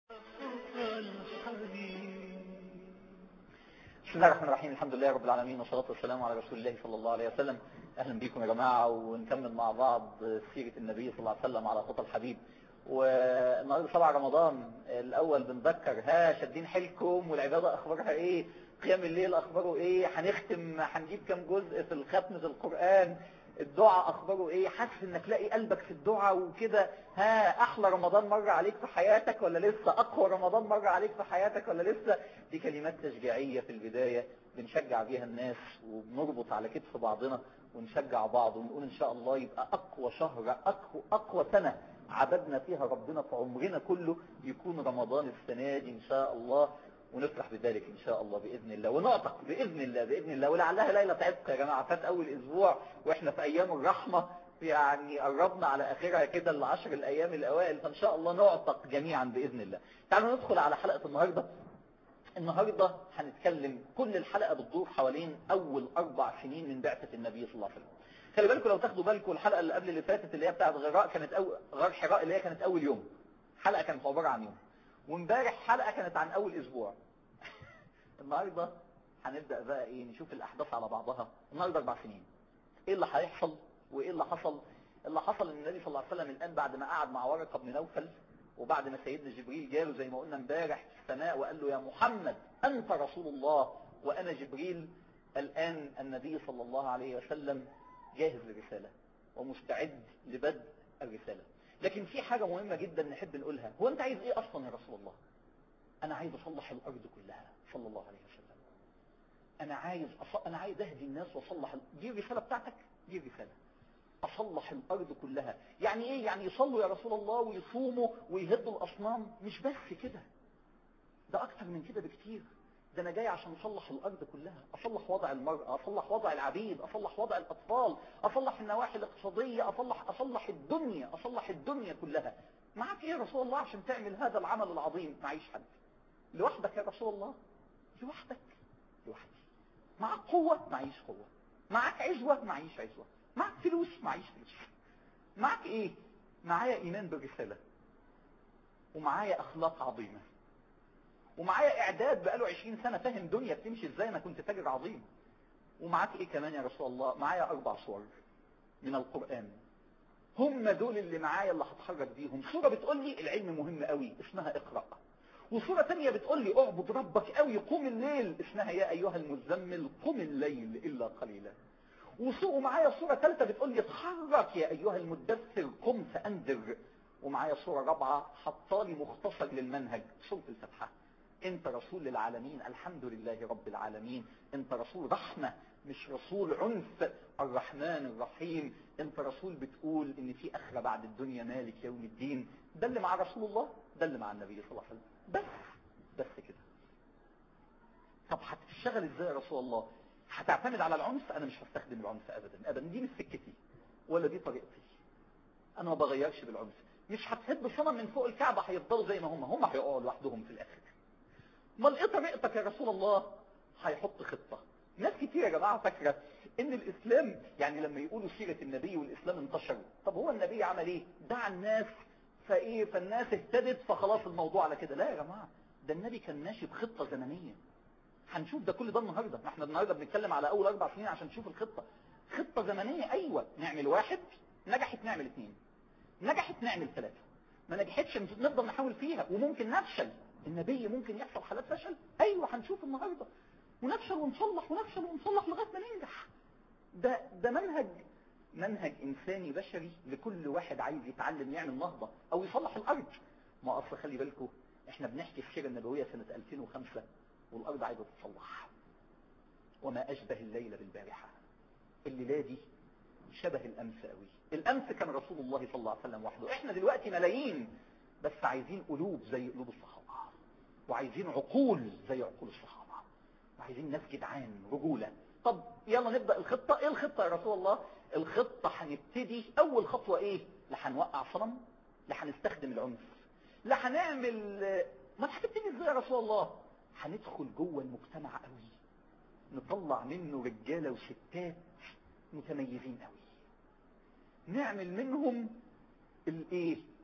بسم الله الرحمن الرحيم الحمد لله رب العالمين والصلاة والسلام على رسول الله صلى الله عليه وسلم أهلا بكم يا جماعة ونكمل مع بعض سيرة النبي صلى الله عليه وسلم على خطى الحبيب والنهارده سبع رمضان الأول بنذكر ها شادين حيلكم والعبادة أخبارها إيه قيام الليل أخباره إيه هنختم هنجيب كام جزء في الختمة القرآن الدعاء أخباره إيه حاسس إنك لاقي قلبك في الدعاء وكده ها أحلى رمضان مر عليك في حياتك ولا لسه أقوى رمضان مر عليك في حياتك ولا لسه دي كلمات تشجيعية في البداية بنشجع بيها الناس وبنربط على كتف بعضنا ونشجع بعض ونقول إن شاء الله يبقى أقوى شهر أقوى, أقوى سنة عبدنا فيها ربنا في عمرنا كله يكون رمضان السنة دي إن شاء الله ونفرح بذلك إن شاء الله بإذن الله ونعتق بإذن الله بإذن الله ولعلها ليلة عتق يا جماعة فات أول أسبوع وإحنا في أيام الرحمة يعني قربنا على آخرها كده العشر الأيام الأوائل فإن شاء الله نعتق جميعا بإذن الله تعالوا ندخل على حلقة النهاردة النهاردة هنتكلم كل الحلقة بتدور حوالين أول أربع سنين من بعثة النبي صلى الله عليه وسلم خلي بالكم لو تاخدوا بالكم الحلقة اللي قبل اللي فاتت اللي هي بتاعت غراء كانت أو... غار حراء اللي هي كانت أول يوم حلقة كانت عبارة عن يوم وامبارح حلقة كانت عن أول أسبوع النهاردة هنبدأ بقى إيه نشوف الأحداث على بعضها النهاردة أربع سنين إيه اللي هيحصل وإيه اللي حصل اللي حصل ان النبي صلى الله عليه وسلم الآن بعد ما قعد مع ورقة بن نوفل وبعد ما سيدنا جبريل جاله زي ما قلنا امبارح في السماء وقال له يا محمد أنت رسول الله وأنا جبريل الآن النبي صلى الله عليه وسلم جاهز للرسالة ومستعد لبدء الرسالة لكن في حاجة مهمة جدا نحب نقولها هو أنت عايز إيه أصلا يا رسول الله أنا عايز أصلح الأرض كلها صلى الله عليه وسلم أنا عايز أص... أنا عايز أهدي الناس وأصلح دي الرسالة بتاعتك دي الرسالة أصلح الأرض كلها يعني إيه يعني يصلوا يا رسول الله ويصوموا ويهدوا الأصنام مش بس كده ده أكتر من كده بكتير ده أنا جاي عشان أصلح الأرض كلها أصلح وضع المرأة أصلح وضع العبيد أصلح وضع الأطفال أصلح النواحي الاقتصادية أصلح, أصلح الدنيا أصلح الدنيا كلها معاك إيه يا رسول الله عشان تعمل هذا العمل العظيم معيش حد لوحدك يا رسول الله لوحدك لوحدي معك قوة معيش قوة معك عزوة معيش عزوة معك فلوس معيش فلوس معك ايه معايا ايمان بالرسالة ومعايا اخلاق عظيمة ومعايا اعداد بقاله عشرين سنة فاهم دنيا بتمشي ازاي انا كنت تاجر عظيم ومعاك ايه كمان يا رسول الله معايا اربع صور من القرآن هم دول اللي معايا اللي هتحرك بيهم صورة بتقول لي العلم مهم قوي اسمها اقرأ وصورة تانية بتقول لي اعبد ربك قوي قوم الليل اسمها يا ايها المزمل قم الليل الا قليلا وسوق معايا صورة ثالثة بتقول لي اتحرك يا ايها المدثر قم فانذر ومعايا صورة رابعة حطالي مختصر للمنهج سورة الفتحة انت رسول للعالمين الحمد لله رب العالمين انت رسول رحمة مش رسول عنف الرحمن الرحيم انت رسول بتقول ان في اخرة بعد الدنيا مالك يوم الدين ده اللي مع رسول الله ده اللي مع النبي صلى الله عليه وسلم بس بس كده طب هتشتغل ازاي يا رسول الله هتعتمد على العنف انا مش هستخدم العنف ابدا ابدا دي مش سكتي ولا دي طريقتي انا ما بغيرش بالعنف مش هتهد صنم من فوق الكعبة هيفضلوا زي ما هم هم هيقعوا لوحدهم في الاخر امال ايه طريقتك يا رسول الله هيحط خطة ناس كتير يا جماعة فاكرة ان الاسلام يعني لما يقولوا سيرة النبي والاسلام انتشر طب هو النبي عمل ايه دعا الناس فايه فالناس اهتدت فخلاص الموضوع على كده لا يا جماعة ده النبي كان ماشي بخطة زمنية هنشوف ده كل ده النهاردة احنا النهاردة بنتكلم على اول اربع سنين عشان نشوف الخطة خطة زمنية ايوه نعمل واحد نجحت نعمل اثنين نجحت نعمل ثلاثة ما نجحتش نفضل نحاول فيها وممكن نفشل النبي ممكن يحصل حالات فشل ايوه هنشوف النهاردة ونفشل ونصلح ونفشل ونصلح لغاية ما ننجح ده ده منهج منهج انساني بشري لكل واحد عايز يتعلم يعمل نهضة او يصلح الارض ما اصل خلي بالكم احنا بنحكي السيره النبوية سنة 2005 والارض عايزة تتصلح وما اشبه الليلة بالبارحة الليلة دي شبه الامس قوي الامس كان رسول الله صلى الله عليه وسلم وحده احنا دلوقتي ملايين بس عايزين قلوب زي قلوب الصحابة وعايزين عقول زي عقول الصحابة وعايزين ناس جدعان رجولة طب يلا نبدأ الخطة ايه الخطة يا رسول الله الخطة هنبتدي اول خطوة ايه لا هنوقع صنم لا هنستخدم العنف لا هنعمل ما هتبتدي ازاي يا رسول الله هندخل جوه المجتمع قوي نطلع منه رجالة وستات متميزين قوي نعمل منهم الايه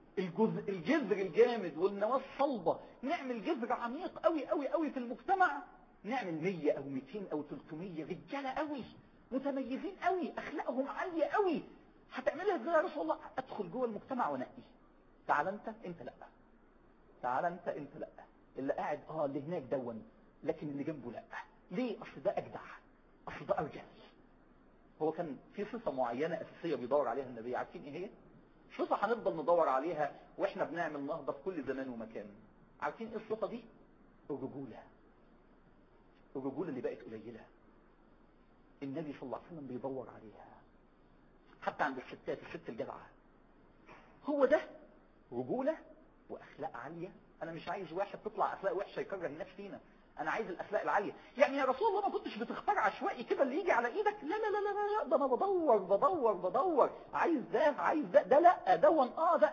الجزء الجذر الجامد والنواة الصلبة نعمل جذر عميق قوي قوي قوي في المجتمع نعمل 100 او 200 او 300 رجالة قوي متميزين قوي اخلاقهم عالية قوي هتعملها ازاي يا رسول الله ادخل جوه المجتمع ونقي تعال انت انت لا تعال انت انت لا اللي قاعد اه اللي هناك دون لكن اللي جنبه لا ليه اصل ده اجدع اصل ده ارجل هو كان في صفة معينة اساسية بيدور عليها النبي عارفين ايه هي صفة هنفضل ندور عليها واحنا بنعمل نهضة في كل زمان ومكان عارفين ايه الصفة دي الرجولة الرجولة اللي بقت قليلة النبي صلى الله عليه وسلم بيدور عليها حتى عند الستات الست الجدعة هو ده رجولة واخلاق عالية انا مش عايز واحد تطلع اخلاق وحشة يكره الناس فينا انا عايز الاخلاق العالية يعني يا رسول الله ما كنتش بتختار عشوائي كده اللي يجي على ايدك لا لا لا لا لا ده انا بدور بدور بدور عايز ده عايز ده ده لا دون اه ده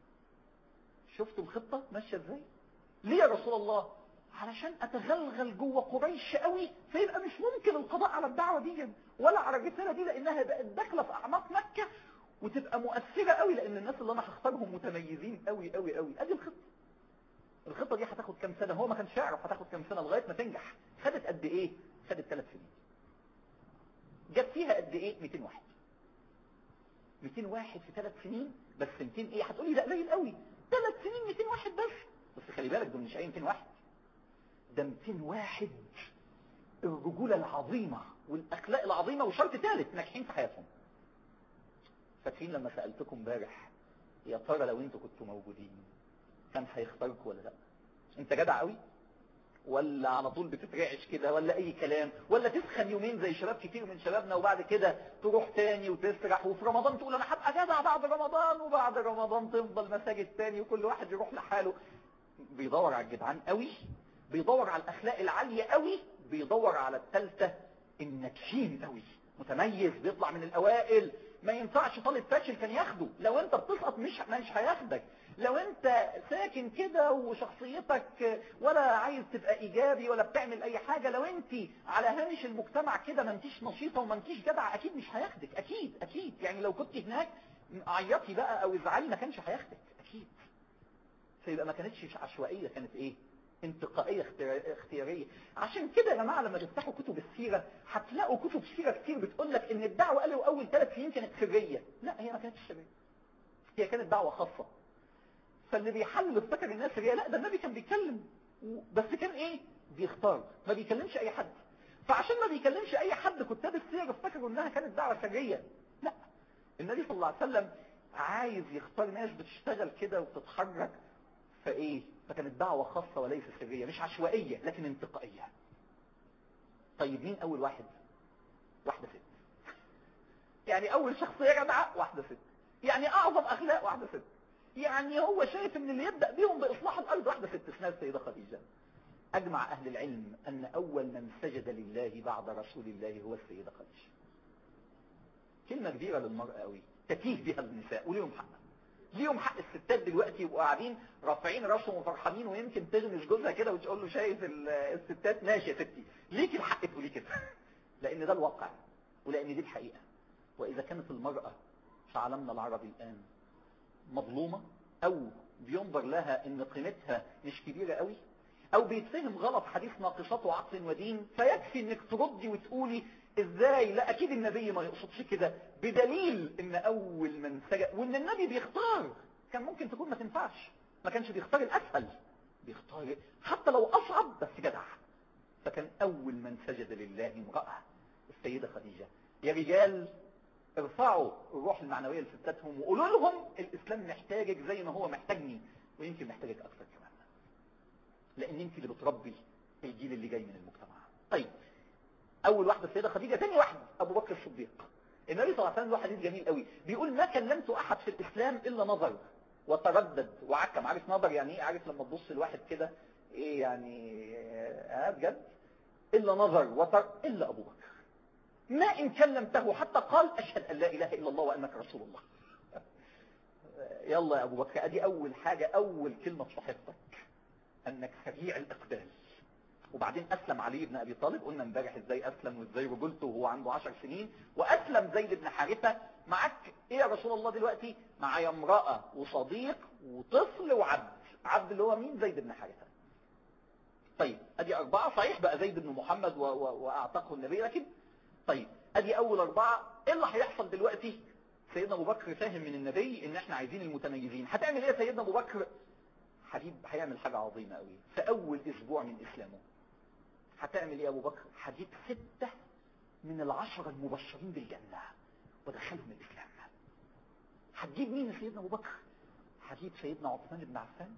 شفتوا الخطة ماشية ازاي ليه يا رسول الله علشان اتغلغل جوه قريش قوي فيبقى مش ممكن القضاء على الدعوة دي ولا على الرسالة دي لانها بقت داخله في اعماق مكة وتبقى مؤثرة قوي لان الناس اللي انا هختارهم متميزين قوي قوي قوي ادي الخطة الخطة دي هتاخد كام سنة هو ما كانش يعرف هتاخد كام سنة لغاية ما تنجح خدت قد ايه خدت ثلاث سنين جاب فيها قد ايه 200 واحد 200 واحد في ثلاث سنين بس 200 ايه هتقولي ده قليل قوي ثلاث سنين 200 واحد بس بس خلي بالك دول مش اي 200 واحد ده 200 واحد الرجولة العظيمة والاخلاق العظيمة وشرط ثالث ناجحين في حياتهم فاكرين لما سألتكم امبارح يا ترى لو انتوا كنتوا موجودين كان هيختاركوا ولا لا انت جدع قوي ولا على طول بتترعش كده ولا اي كلام ولا تسخن يومين زي شباب كتير من شبابنا وبعد كده تروح تاني وتسرح وفي رمضان تقول انا هبقى جدع بعد رمضان وبعد رمضان تفضل مساجد تاني وكل واحد يروح لحاله بيدور على الجدعان قوي بيدور على الاخلاق العالية قوي بيدور على الثالثة الناجحين قوي متميز بيطلع من الاوائل ما ينفعش طالب فاشل كان ياخده لو انت بتسقط مش مش هياخدك لو انت ساكن كده وشخصيتك ولا عايز تبقى ايجابي ولا بتعمل اي حاجة لو انت على هامش المجتمع كده ما انتيش نشيطة وما انتيش جدع اكيد مش هياخدك اكيد اكيد يعني لو كنت هناك عيطي بقى او ازعلي ما كانش هياخدك اكيد فيبقى ما كانتش عشوائية كانت ايه انتقائية اختيارية عشان كده يا جماعة لما تفتحوا كتب السيرة هتلاقوا كتب سيرة كتير بتقول لك ان الدعوة قالوا اول ثلاث سنين كانت سرية لا هي ما كانتش سرية هي كانت دعوة خاصة فاللي بيحلل افتكر الناس سرية لا ده النبي كان بيتكلم بس كان ايه بيختار ما بيكلمش اي حد فعشان ما بيكلمش اي حد كتاب السيرة افتكروا انها كانت دعوة سرية لا النبي صلى الله عليه وسلم عايز يختار ناس بتشتغل كده وبتتحرك فايه فكانت دعوة خاصة وليس سرية مش عشوائية لكن انتقائية طيب مين اول واحد واحدة ست يعني اول شخصية يا جماعة واحدة ست يعني اعظم اخلاق واحدة ست يعني هو شايف ان اللي يبدأ بيهم باصلاح الارض واحدة ست اسمها السيدة خديجة اجمع اهل العلم ان اول من سجد لله بعد رسول الله هو السيدة خديجة كلمة كبيرة للمرأة قوي تتيه بها النساء وليهم حق ليهم حق الستات دلوقتي يبقوا قاعدين رافعين راسهم وفرحانين ويمكن تغمس جوزها كده وتقول له شايف الستات ماشي يا ستي ليك الحق تقولي كده لان ده الواقع ولان دي الحقيقة واذا كانت المرأة في عالمنا العربي الان مظلومة او بينظر لها ان قيمتها مش كبيرة قوي او بيتفهم غلط حديث ناقصات وعقل ودين فيكفي انك تردي وتقولي ازاي لا اكيد النبي ما يقصدش كده بدليل ان اول من سجد وان النبي بيختار كان ممكن تكون ما تنفعش ما كانش بيختار الاسهل بيختار حتى لو اصعب بس جدع فكان اول من سجد لله امرأة السيدة خديجة يا رجال ارفعوا الروح المعنوية لستاتهم وقولوا لهم الاسلام محتاجك زي ما هو محتاجني ويمكن محتاجك اكثر كمان لان انت اللي بتربي الجيل اللي جاي من المجتمع طيب اول واحدة السيدة خديجة تاني واحدة ابو بكر الصديق النبي صلى الله عليه وسلم له حديث جميل قوي بيقول ما كلمت احد في الاسلام الا نظر وتردد وعكم عارف نظر يعني ايه عارف لما تبص لواحد كده ايه يعني اه بجد الا نظر وتر الا ابو بكر ما ان كلمته حتى قال اشهد ان لا اله الا الله وانك رسول الله يلا يا ابو بكر ادي اول حاجة اول كلمة في صحيفتك انك سريع الاقدام وبعدين اسلم علي بن ابي طالب قلنا امبارح ازاي اسلم وازاي رجلته وهو عنده عشر سنين واسلم زيد بن حارثة معاك ايه يا رسول الله دلوقتي معايا امرأة وصديق وطفل وعبد عبد اللي هو مين زيد بن حارثة طيب ادي اربعة صحيح بقى زيد بن محمد و... و... واعتقه النبي لكن طيب ادي اول اربعة ايه اللي هيحصل دلوقتي سيدنا ابو بكر فاهم من النبي ان احنا عايزين المتميزين هتعمل ايه سيدنا ابو بكر حبيب هيعمل حاجة عظيمة قوي في اول اسبوع من اسلامه هتعمل ايه ابو بكر هجيب ستة من العشرة المبشرين بالجنة ودخلهم الاسلام هتجيب مين يا سيدنا ابو بكر هجيب سيدنا عثمان بن عفان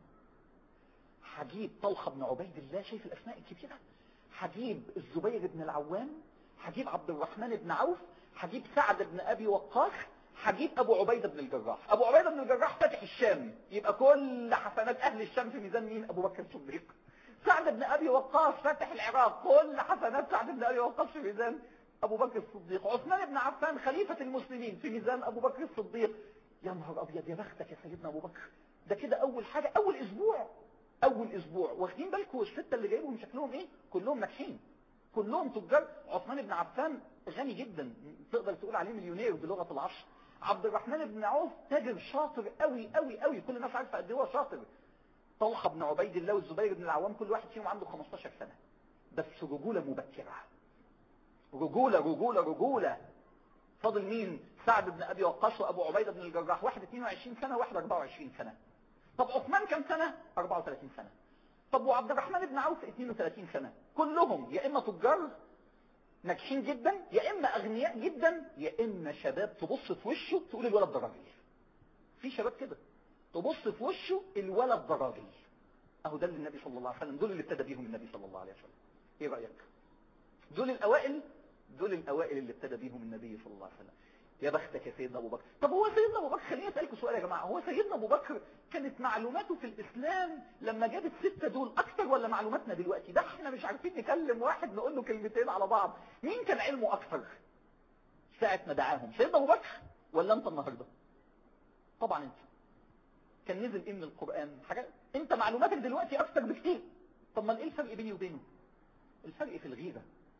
هجيب طلحة بن عبيد الله شايف الاسماء الكبيرة هجيب الزبير بن العوام هجيب عبد الرحمن بن عوف هجيب سعد بن ابي وقاص هجيب ابو عبيدة بن الجراح ابو عبيدة بن الجراح فاتح الشام يبقى كل حسنات اهل الشام في ميزان مين ابو بكر الصديق سعد بن ابي وقاص فاتح العراق كل حسنات سعد بن ابي وقاص في ميزان ابو بكر الصديق عثمان بن عفان خليفة المسلمين في ميزان ابو بكر الصديق يا نهار ابيض يا بختك يا سيدنا ابو بكر ده كده اول حاجة اول اسبوع اول اسبوع واخدين بالكم الستة اللي جايبهم شكلهم ايه كلهم ناجحين كلهم تجار عثمان بن عفان غني جدا تقدر تقول عليه مليونير بلغة العصر عبد الرحمن بن عوف تاجر شاطر قوي قوي قوي كل الناس عارفه قد ايه هو شاطر طلحه بن عبيد الله والزبير بن العوام كل واحد فيهم عنده 15 سنة بس رجولة مبكرة رجولة رجولة رجولة فاضل مين سعد بن ابي وقاص وابو عبيدة بن الجراح واحد 22 سنة واحد 24 سنة طب عثمان كم سنة 34 سنة طب وعبد الرحمن بن عوف 32 سنة كلهم يا اما تجار ناجحين جدا يا اما اغنياء جدا يا اما شباب تبص في وشه تقول الولد ده راجل في شباب كده تبص في وشه الولد ده راجل اهو ده اللي النبي صلى الله عليه وسلم دول اللي ابتدى بيهم النبي صلى الله عليه وسلم ايه رايك دول الاوائل دول الاوائل اللي ابتدى بيهم النبي صلى الله عليه وسلم يا بختك يا سيدنا ابو بكر طب هو سيدنا ابو بكر خليني اسالكم سؤال يا جماعه هو سيدنا ابو بكر كانت معلوماته في الاسلام لما جاب السته دول اكتر ولا معلوماتنا دلوقتي ده احنا مش عارفين نكلم واحد نقول له كلمتين على بعض مين كان علمه اكتر ساعه ما دعاهم سيدنا ابو بكر ولا انت النهارده طبعا انت كان نزل ايه من القران حاجه انت معلوماتك دلوقتي اكتر بكتير طب ما ايه الفرق بيني وبينه الفرق في الغيره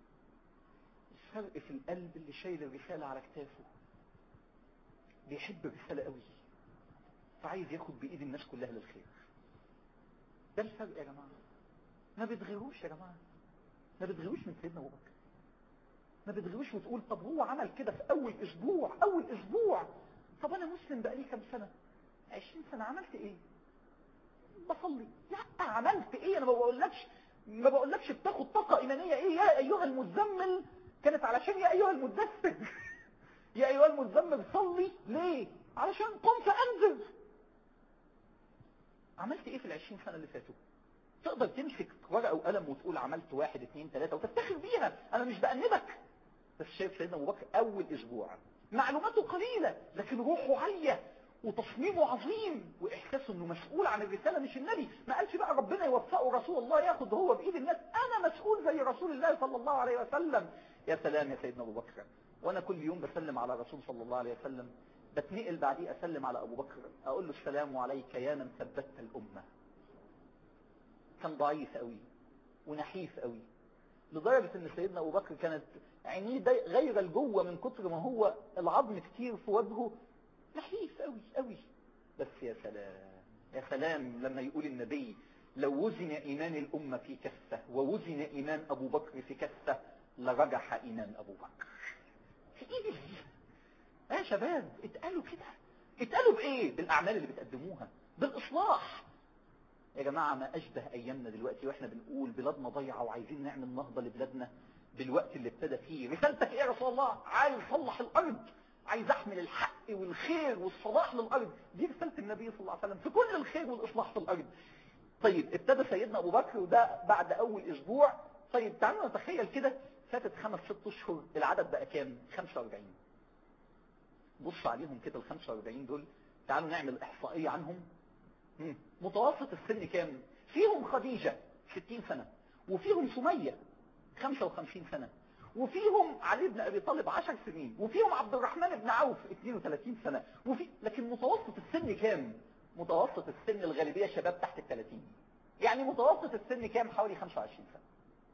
الفرق في القلب اللي شايل الرساله على كتافه بيحب الرسالة قوي فعايز ياخد بإيد الناس كلها للخير ده الفرق يا جماعة ما بتغيروش يا جماعة ما بتغيروش من سيدنا أبو بكر ما بتغيروش وتقول طب هو عمل كده في أول أسبوع أول أسبوع طب أنا مسلم بقالي كام سنة عشرين سنة عملت إيه بصلي لا عملت إيه أنا ما بقولكش ما بقولكش بتاخد طاقة إيمانية إيه يا أيها المزمل كانت علشان يا أيها المدثر يا أيها المزمل صلي ليه علشان قم فأنزل عملت ايه في العشرين سنة اللي فاتوا تقدر تمسك ورقة وقلم وتقول عملت واحد اتنين تلاتة وتفتخر بيها انا مش بأنبك بس شايف سيدنا ابو بكر اول اسبوع معلوماته قليلة لكن روحه عالية وتصميمه عظيم واحساسه انه مسؤول عن الرسالة مش النبي ما قالش بقى ربنا يوفقه رسول الله ياخد هو بايد الناس انا مسؤول زي رسول الله صلى الله عليه وسلم يا سلام يا سيدنا ابو بكر وانا كل يوم بسلم على رسول صلى الله عليه وسلم بتنقل بعديه اسلم على ابو بكر اقول له السلام عليك يا من ثبتت الامة كان ضعيف قوي ونحيف قوي لدرجة ان سيدنا ابو بكر كانت عينيه غير الجوه من كتر ما هو العظم كتير في وجهه نحيف قوي قوي بس يا سلام يا سلام لما يقول النبي لو وزن ايمان الامة في كفة ووزن ايمان ابو بكر في كفة لرجح ايمان ابو بكر في ايدي يا شباب اتقالوا كده اتقالوا بايه بالاعمال اللي بتقدموها بالاصلاح يا جماعة ما اشبه ايامنا دلوقتي واحنا بنقول بلادنا ضيعة وعايزين نعمل نهضة لبلادنا بالوقت اللي ابتدى فيه رسالتك ايه يا رسول الله عايز اصلح الارض عايز احمل الحق والخير والصلاح للارض دي رسالة النبي صلى الله عليه وسلم في كل الخير والاصلاح في الارض طيب ابتدى سيدنا ابو بكر وده بعد اول اسبوع طيب تعالوا نتخيل كده فاتت خمس ست اشهر العدد بقى كام 45 بص عليهم كده ال 45 دول تعالوا نعمل احصائية عنهم مم. متوسط السن كام فيهم خديجة 60 سنة وفيهم سمية 55 سنة وفيهم علي بن ابي طالب 10 سنين وفيهم عبد الرحمن بن عوف 32 سنة وفي لكن متوسط السن كام متوسط السن الغالبية شباب تحت ال 30 يعني متوسط السن كام حوالي 25 سنة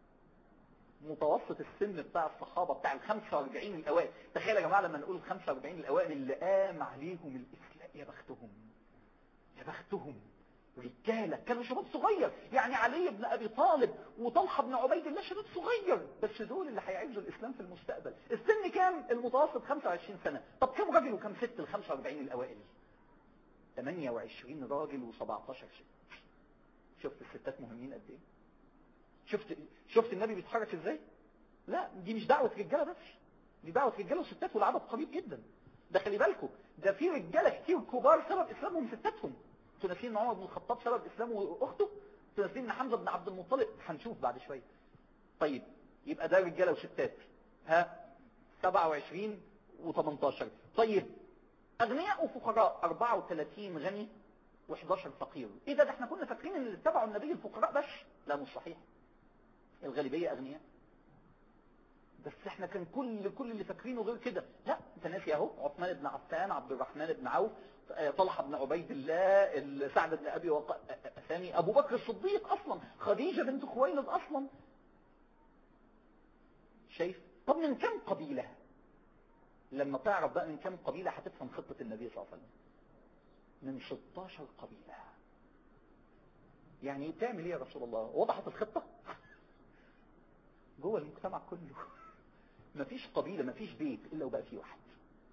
متوسط السن بتاع الصحابة بتاع ال 45 الأوائل تخيل يا جماعة لما نقول ال 45 الأوائل اللي قام عليهم الإسلام يا بختهم يا بختهم رجاله كانوا شباب صغير يعني علي بن ابي طالب وطلحه بن عبيد الله شباب صغير بس دول اللي هيعزوا الاسلام في المستقبل السن كام المتوسط 25 سنه طب كم راجل وكم ست ال 45 الاوائل 28 راجل و17 ست شفت الستات مهمين قد ايه شفت شفت النبي بيتحرك ازاي لا دي مش دعوه رجاله بس دي دعوه رجاله وستات والعدد قريب جدا ده خلي بالكم ده في رجاله كتير كبار سبب اسلامهم ستاتهم انتوا ناسيين عمر بن الخطاب سبب اسلامه واخته انتوا ناسيين ان حمزه بن عبد المطلب هنشوف بعد شويه طيب يبقى ده رجاله وستات ها 27 و18 طيب اغنياء وفقراء 34 غني و11 فقير ايه ده ده احنا كنا فاكرين ان اللي اتبعوا النبي الفقراء بس لا مش صحيح الغالبيه اغنياء بس احنا كان كل كل اللي فاكرينه غير كده لا انت ناسي اهو عثمان بن عفان عبد الرحمن بن عوف طلحه بن عبيد الله سعد بن ابي وق... ثاني ابو بكر الصديق اصلا خديجه بنت خويلد اصلا شايف طب من كم قبيله لما تعرف بقى من كم قبيله هتفهم خطه النبي صلى الله عليه وسلم من 16 قبيله يعني بتعمل ايه يا رسول الله وضحت الخطه جوه المجتمع كله مفيش قبيلة مفيش بيت إلا وبقى فيه واحد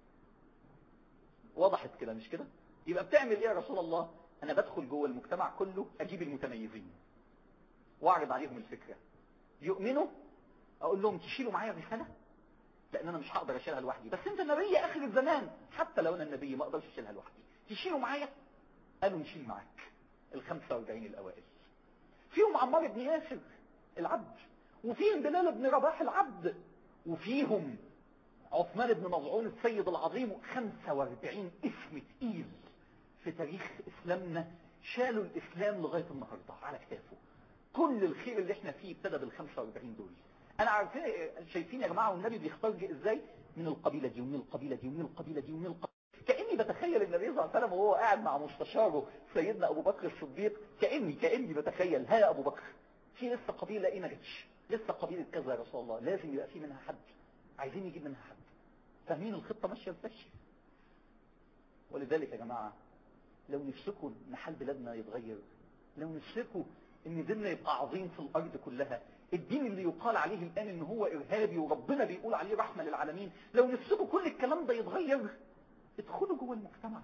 وضحت كده مش كده يبقى بتعمل ايه يا رسول الله انا بدخل جوه المجتمع كله اجيب المتميزين واعرض عليهم الفكرة يؤمنوا اقول لهم تشيلوا معايا الرسالة لان انا مش هقدر اشيلها لوحدي بس انت النبي اخر الزمان حتى لو انا النبي ما اقدرش اشيلها لوحدي تشيلوا معايا قالوا نشيل معاك ال 45 الاوائل فيهم عمار بن ياسر العبد وفيهم بلال بن رباح العبد وفيهم عثمان بن مظعون السيد العظيم 45 اسم تقيل في تاريخ اسلامنا شالوا الاسلام لغاية النهاردة على كتافه كل الخير اللي احنا فيه ابتدى بال 45 دول انا عارفين شايفين يا جماعة والنبي بيختار ازاي من القبيلة دي ومن القبيلة دي ومن القبيلة دي ومن القبيلة كأني بتخيل النبي صلى الله عليه وسلم وهو قاعد مع مستشاره سيدنا ابو بكر الصديق كأني كأني بتخيل ها يا ابو بكر في لسه قبيلة ايه ما جتش لسه قبيلة كذا يا رسول الله لازم يبقى في منها حد عايزين يجيب منها حد فاهمين الخطة ماشية ازاي ولذلك يا جماعة لو نفسكم ان حال بلادنا يتغير لو نفسكم ان ديننا يبقى عظيم في الارض كلها الدين اللي يقال عليه الان ان هو ارهابي وربنا بيقول عليه رحمة للعالمين لو نفسكم كل الكلام ده يتغير ادخلوا جوه المجتمع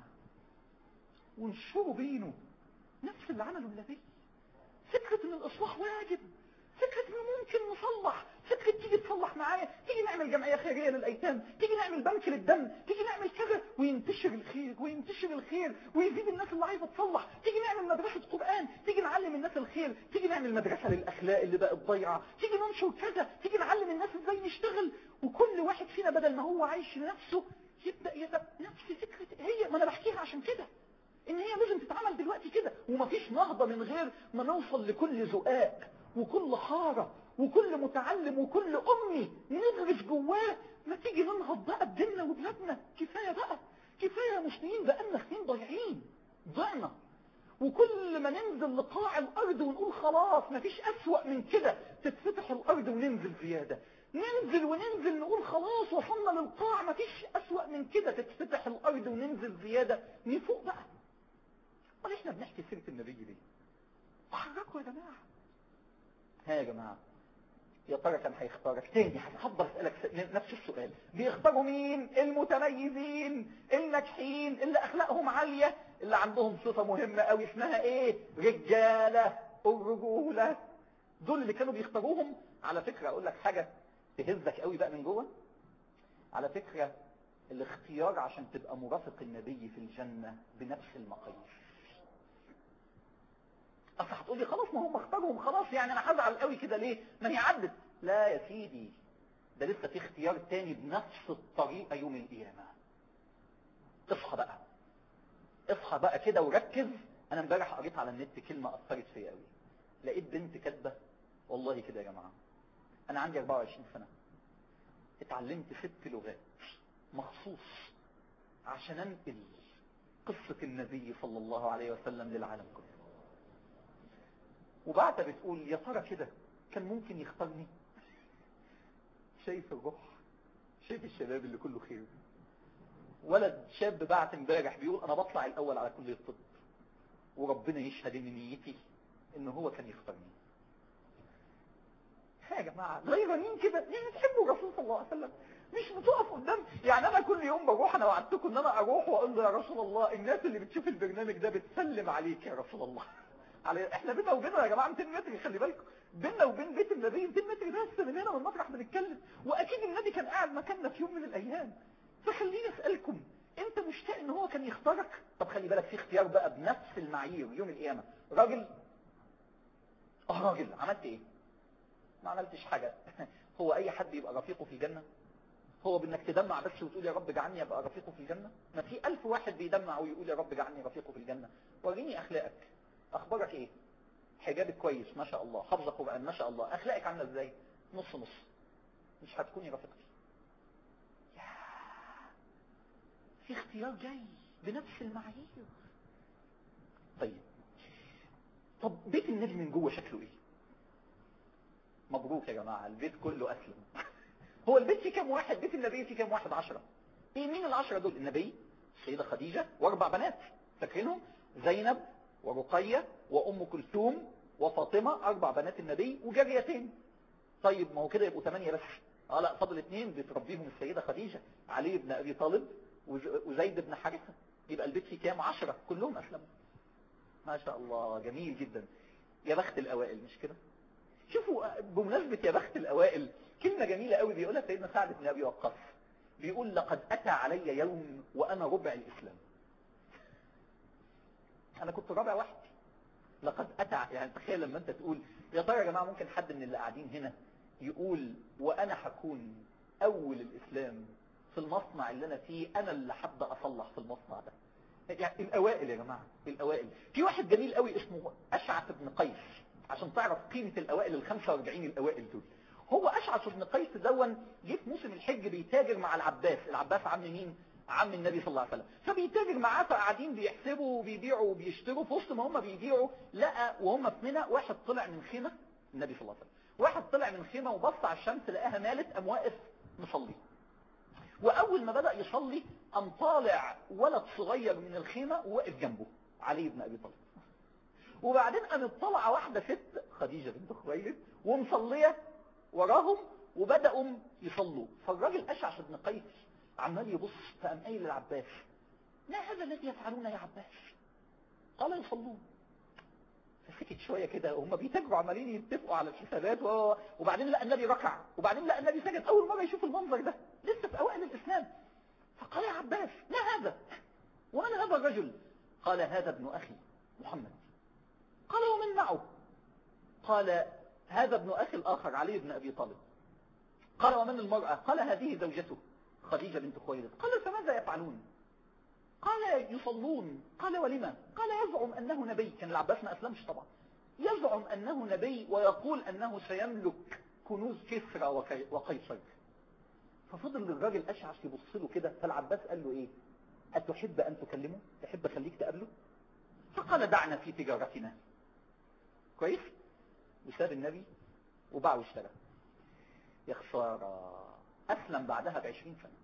وانشروا بينه نفس اللي عمله النبي فكرة ان الاصلاح واجب فكرة انه ممكن نصلح فكرة تيجي تصلح معايا تيجي نعمل جمعية خيرية للأيتام تيجي نعمل بنك للدم تيجي نعمل كذا وينتشر الخير وينتشر الخير ويزيد الناس اللي عايزة تصلح تيجي نعمل مدرسة قرآن تيجي نعلم الناس الخير تيجي نعمل مدرسة للأخلاق اللي بقت ضايعة تيجي ننشر كذا تيجي نعلم الناس ازاي نشتغل وكل واحد فينا بدل ما هو عايش لنفسه يبدأ يبقى نفس فكرة هي ما انا بحكيها عشان كده ان هي لازم تتعمل دلوقتي كده ومفيش نهضة من غير ما نوصل لكل زقاق وكل حارة وكل متعلم وكل أمي ندرس جواه ما تيجي ننهض بقى بديننا وبلادنا كفاية بقى كفاية يا مسلمين بقالنا سنين ضايعين ضعنا وكل ما ننزل لقاع الأرض ونقول خلاص مفيش أسوأ من كده تتفتح الأرض وننزل زيادة ننزل وننزل نقول خلاص وصلنا للقاع مفيش أسوأ من كده تتفتح الأرض وننزل زيادة نفوق بقى امال احنا بنحكي سيرة النبي ليه حركوا يا جماعة ها يا جماعة يا ترى كان هيختارك تاني هفضل اسألك نفس السؤال بيختاروا مين المتميزين الناجحين اللي اخلاقهم عالية اللي عندهم صفة مهمة قوي اسمها ايه رجالة الرجولة دول اللي كانوا بيختاروهم على فكرة اقول لك حاجة تهزك قوي بقى من جوه على فكرة الاختيار عشان تبقى مرافق النبي في الجنة بنفس المقاييس اصل هتقولي خلاص ما هم اختارهم خلاص يعني انا هزعل قوي كده ليه ما هي عدت لا يا سيدي ده لسه في اختيار تاني بنفس الطريقة يوم القيامة اصحى بقى اصحى بقى كده وركز انا امبارح قريت على النت كلمة اثرت فيا قوي لقيت بنت كاتبه والله كده يا جماعة انا عندي 24 سنة اتعلمت ست لغات مخصوص عشان انقل قصة النبي صلى الله عليه وسلم للعالم كله وبعد بتقول يا ترى كده كان ممكن يختارني شايف الروح شايف الشباب اللي كله خير ولد شاب بعت امبارح بيقول انا بطلع الاول على كلية الطب وربنا يشهد ان نيتي ان هو كان يختارني يا جماعة غيرانين كده يعني تحبوا الرسول صلى الله عليه وسلم مش بتقف قدام يعني انا كل يوم بروح انا وعدتكم ان انا اروح واقول له يا رسول الله الناس اللي بتشوف البرنامج ده بتسلم عليك يا رسول الله علي احنا بينا وبينه يا جماعه 200 متر خلي بالكم بيننا وبين بيت النبي 200 متر بس من هنا من المطرح بنتكلم واكيد النبي كان قاعد مكاننا في يوم من الايام فخليني اسالكم انت مشتاق ان هو كان يختارك طب خلي بالك في اختيار بقى بنفس المعايير يوم القيامه راجل اه راجل عملت ايه ما عملتش حاجه هو اي حد يبقى رفيقه في الجنه هو بانك تدمع بس وتقول يا رب اجعلني ابقى رفيقه في الجنه ما في ألف واحد بيدمع ويقول يا رب اجعلني رفيقه في الجنه وريني اخلاقك اخبارك ايه حجابك كويس ما شاء الله حافظه قران ما شاء الله اخلاقك عامله ازاي نص نص مش هتكوني رفيقتي في اختيار جاي بنفس المعايير طيب طب بيت النبي من جوه شكله ايه مبروك يا جماعة البيت كله اسلم هو البيت فيه كام واحد بيت النبي فيه كام واحد عشرة ايه مين العشرة دول النبي السيدة خديجة واربع بنات فاكرينهم زينب ورقية وام كلثوم وفاطمة اربع بنات النبي وجاريتين طيب ما هو كده يبقوا ثمانية بس اه لا فاضل اثنين بتربيهم السيدة خديجة علي بن ابي طالب وزيد بن حارثة يبقى البيت فيه كام عشرة كلهم اسلموا ما شاء الله جميل جدا يا بخت الاوائل مش كده شوفوا بمناسبة يا بخت الاوائل كلمة جميلة قوي بيقولها سيدنا سعد بن ابي وقاص بيقول لقد اتى علي يوم وانا ربع الاسلام انا كنت رابع واحد لقد اتى يعني تخيل لما انت تقول يا ترى يا جماعة ممكن حد من اللي قاعدين هنا يقول وانا هكون اول الاسلام في المصنع اللي انا فيه انا اللي هبدا اصلح في المصنع ده يعني الاوائل يا جماعة الاوائل في واحد جميل قوي اسمه اشعث بن قيس عشان تعرف قيمة الاوائل ال 45 الاوائل دول هو اشعث بن قيس دون جه في موسم الحج بيتاجر مع العباس العباس عم مين عم النبي صلى الله عليه وسلم فبيتاجر معاه فقاعدين بيحسبوا وبيبيعوا وبيشتروا في وسط ما هم بيبيعوا لقى وهم في منى واحد طلع من خيمة النبي صلى الله عليه وسلم واحد طلع من خيمة وبص على الشمس لقاها مالت قام واقف مصلي واول ما بدأ يصلي قام طالع ولد صغير من الخيمة وواقف جنبه علي بن ابي طالب وبعدين قامت طالعه واحدة ست خديجة بنت خويلد ومصلية وراهم وبدأوا يصلوا فالراجل اشعث بن قيس عمال يبص فقام قايل للعباس ما هذا الذي يفعلون يا عباس قال يصلون فسكت شوية كده وهم بيتاجروا عمالين يتفقوا على الحسابات و... وبعدين لقى النبي ركع وبعدين لقى النبي سجد أول مرة يشوف المنظر ده لسه في أوائل الإسلام فقال يا عباس ما هذا ومن هذا الرجل قال هذا ابن أخي محمد قال ومن معه قال هذا ابن أخي الآخر علي بن أبي طالب قال ومن المرأة قال هذه زوجته خديجة بنت خويلد قال فماذا يفعلون قال يصلون قال ولما قال يزعم أنه نبي كان العباس ما أسلمش طبعا يزعم أنه نبي ويقول أنه سيملك كنوز كسرى وقيصر ففضل الراجل أشعث يبص له كده فالعباس قال له إيه أتحب أن تكلمه تحب أخليك تقابله فقال دعنا في تجارتنا كويس وساب النبي وباع واشترى يا خسارة أسلم بعدها بعشرين سنة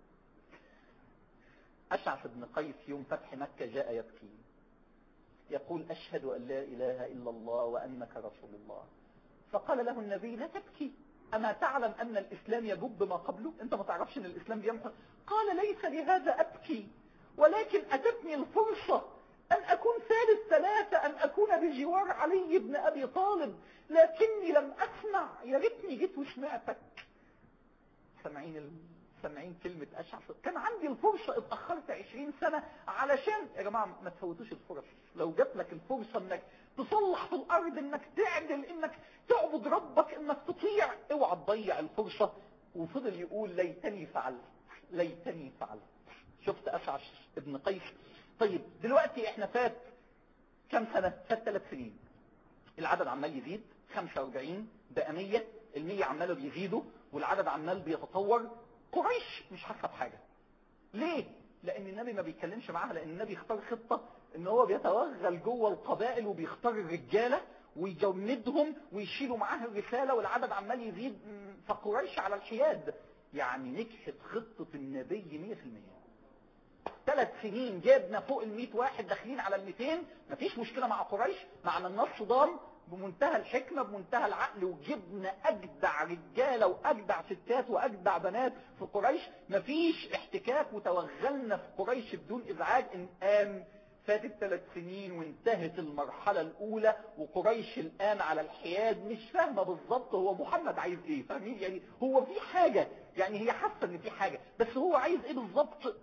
أشعث بن قيس يوم فتح مكة جاء يبكي يقول أشهد أن لا إله إلا الله وأنك رسول الله فقال له النبي لا تبكي أما تعلم أن الإسلام يجب ما قبله أنت ما تعرفش أن الإسلام بيمحو قال ليس لهذا أبكي ولكن أتتني الفرصة أن أكون ثالث ثلاثة أن أكون بجوار علي بن أبي طالب لكني لم أسمع يا ريتني جيت وسمعتك سامعين ال... سامعين كلمة أشعث كان عندي الفرصة اتأخرت 20 سنة علشان يا جماعة ما تفوتوش الفرص لو جات لك الفرصة انك تصلح في الأرض انك تعدل انك تعبد ربك انك تطيع اوعى تضيع الفرصة وفضل يقول ليتني فعلت ليتني فعلت شفت أشعث ابن قيس طيب دلوقتي احنا فات كم سنة فات ثلاث سنين العدد عمال يزيد 45 بقى 100 ال100 عماله بيزيدوا والعدد عمال بيتطور قريش مش حاسه بحاجه ليه لان النبي ما بيتكلمش معاها لان النبي اختار خطه ان هو بيتوغل جوه القبائل وبيختار الرجاله ويجندهم ويشيلوا معاه الرساله والعدد عمال يزيد فقريش على الحياد يعني نجحت خطه النبي 100% ثلاث سنين جبنا فوق ال 100 واحد داخلين على ال 200 مفيش مشكلة مع قريش ما عملناش صدام بمنتهى الحكمة بمنتهى العقل وجبنا أجدع رجالة وأجدع ستات وأجدع بنات في قريش مفيش احتكاك وتوغلنا في قريش بدون إزعاج إن قام فاتت ثلاث سنين وانتهت المرحلة الأولى وقريش الآن على الحياد مش فاهمة بالظبط هو محمد عايز إيه فاهمين يعني هو في حاجة يعني هي حاسة إن في حاجة بس هو عايز إيه بالظبط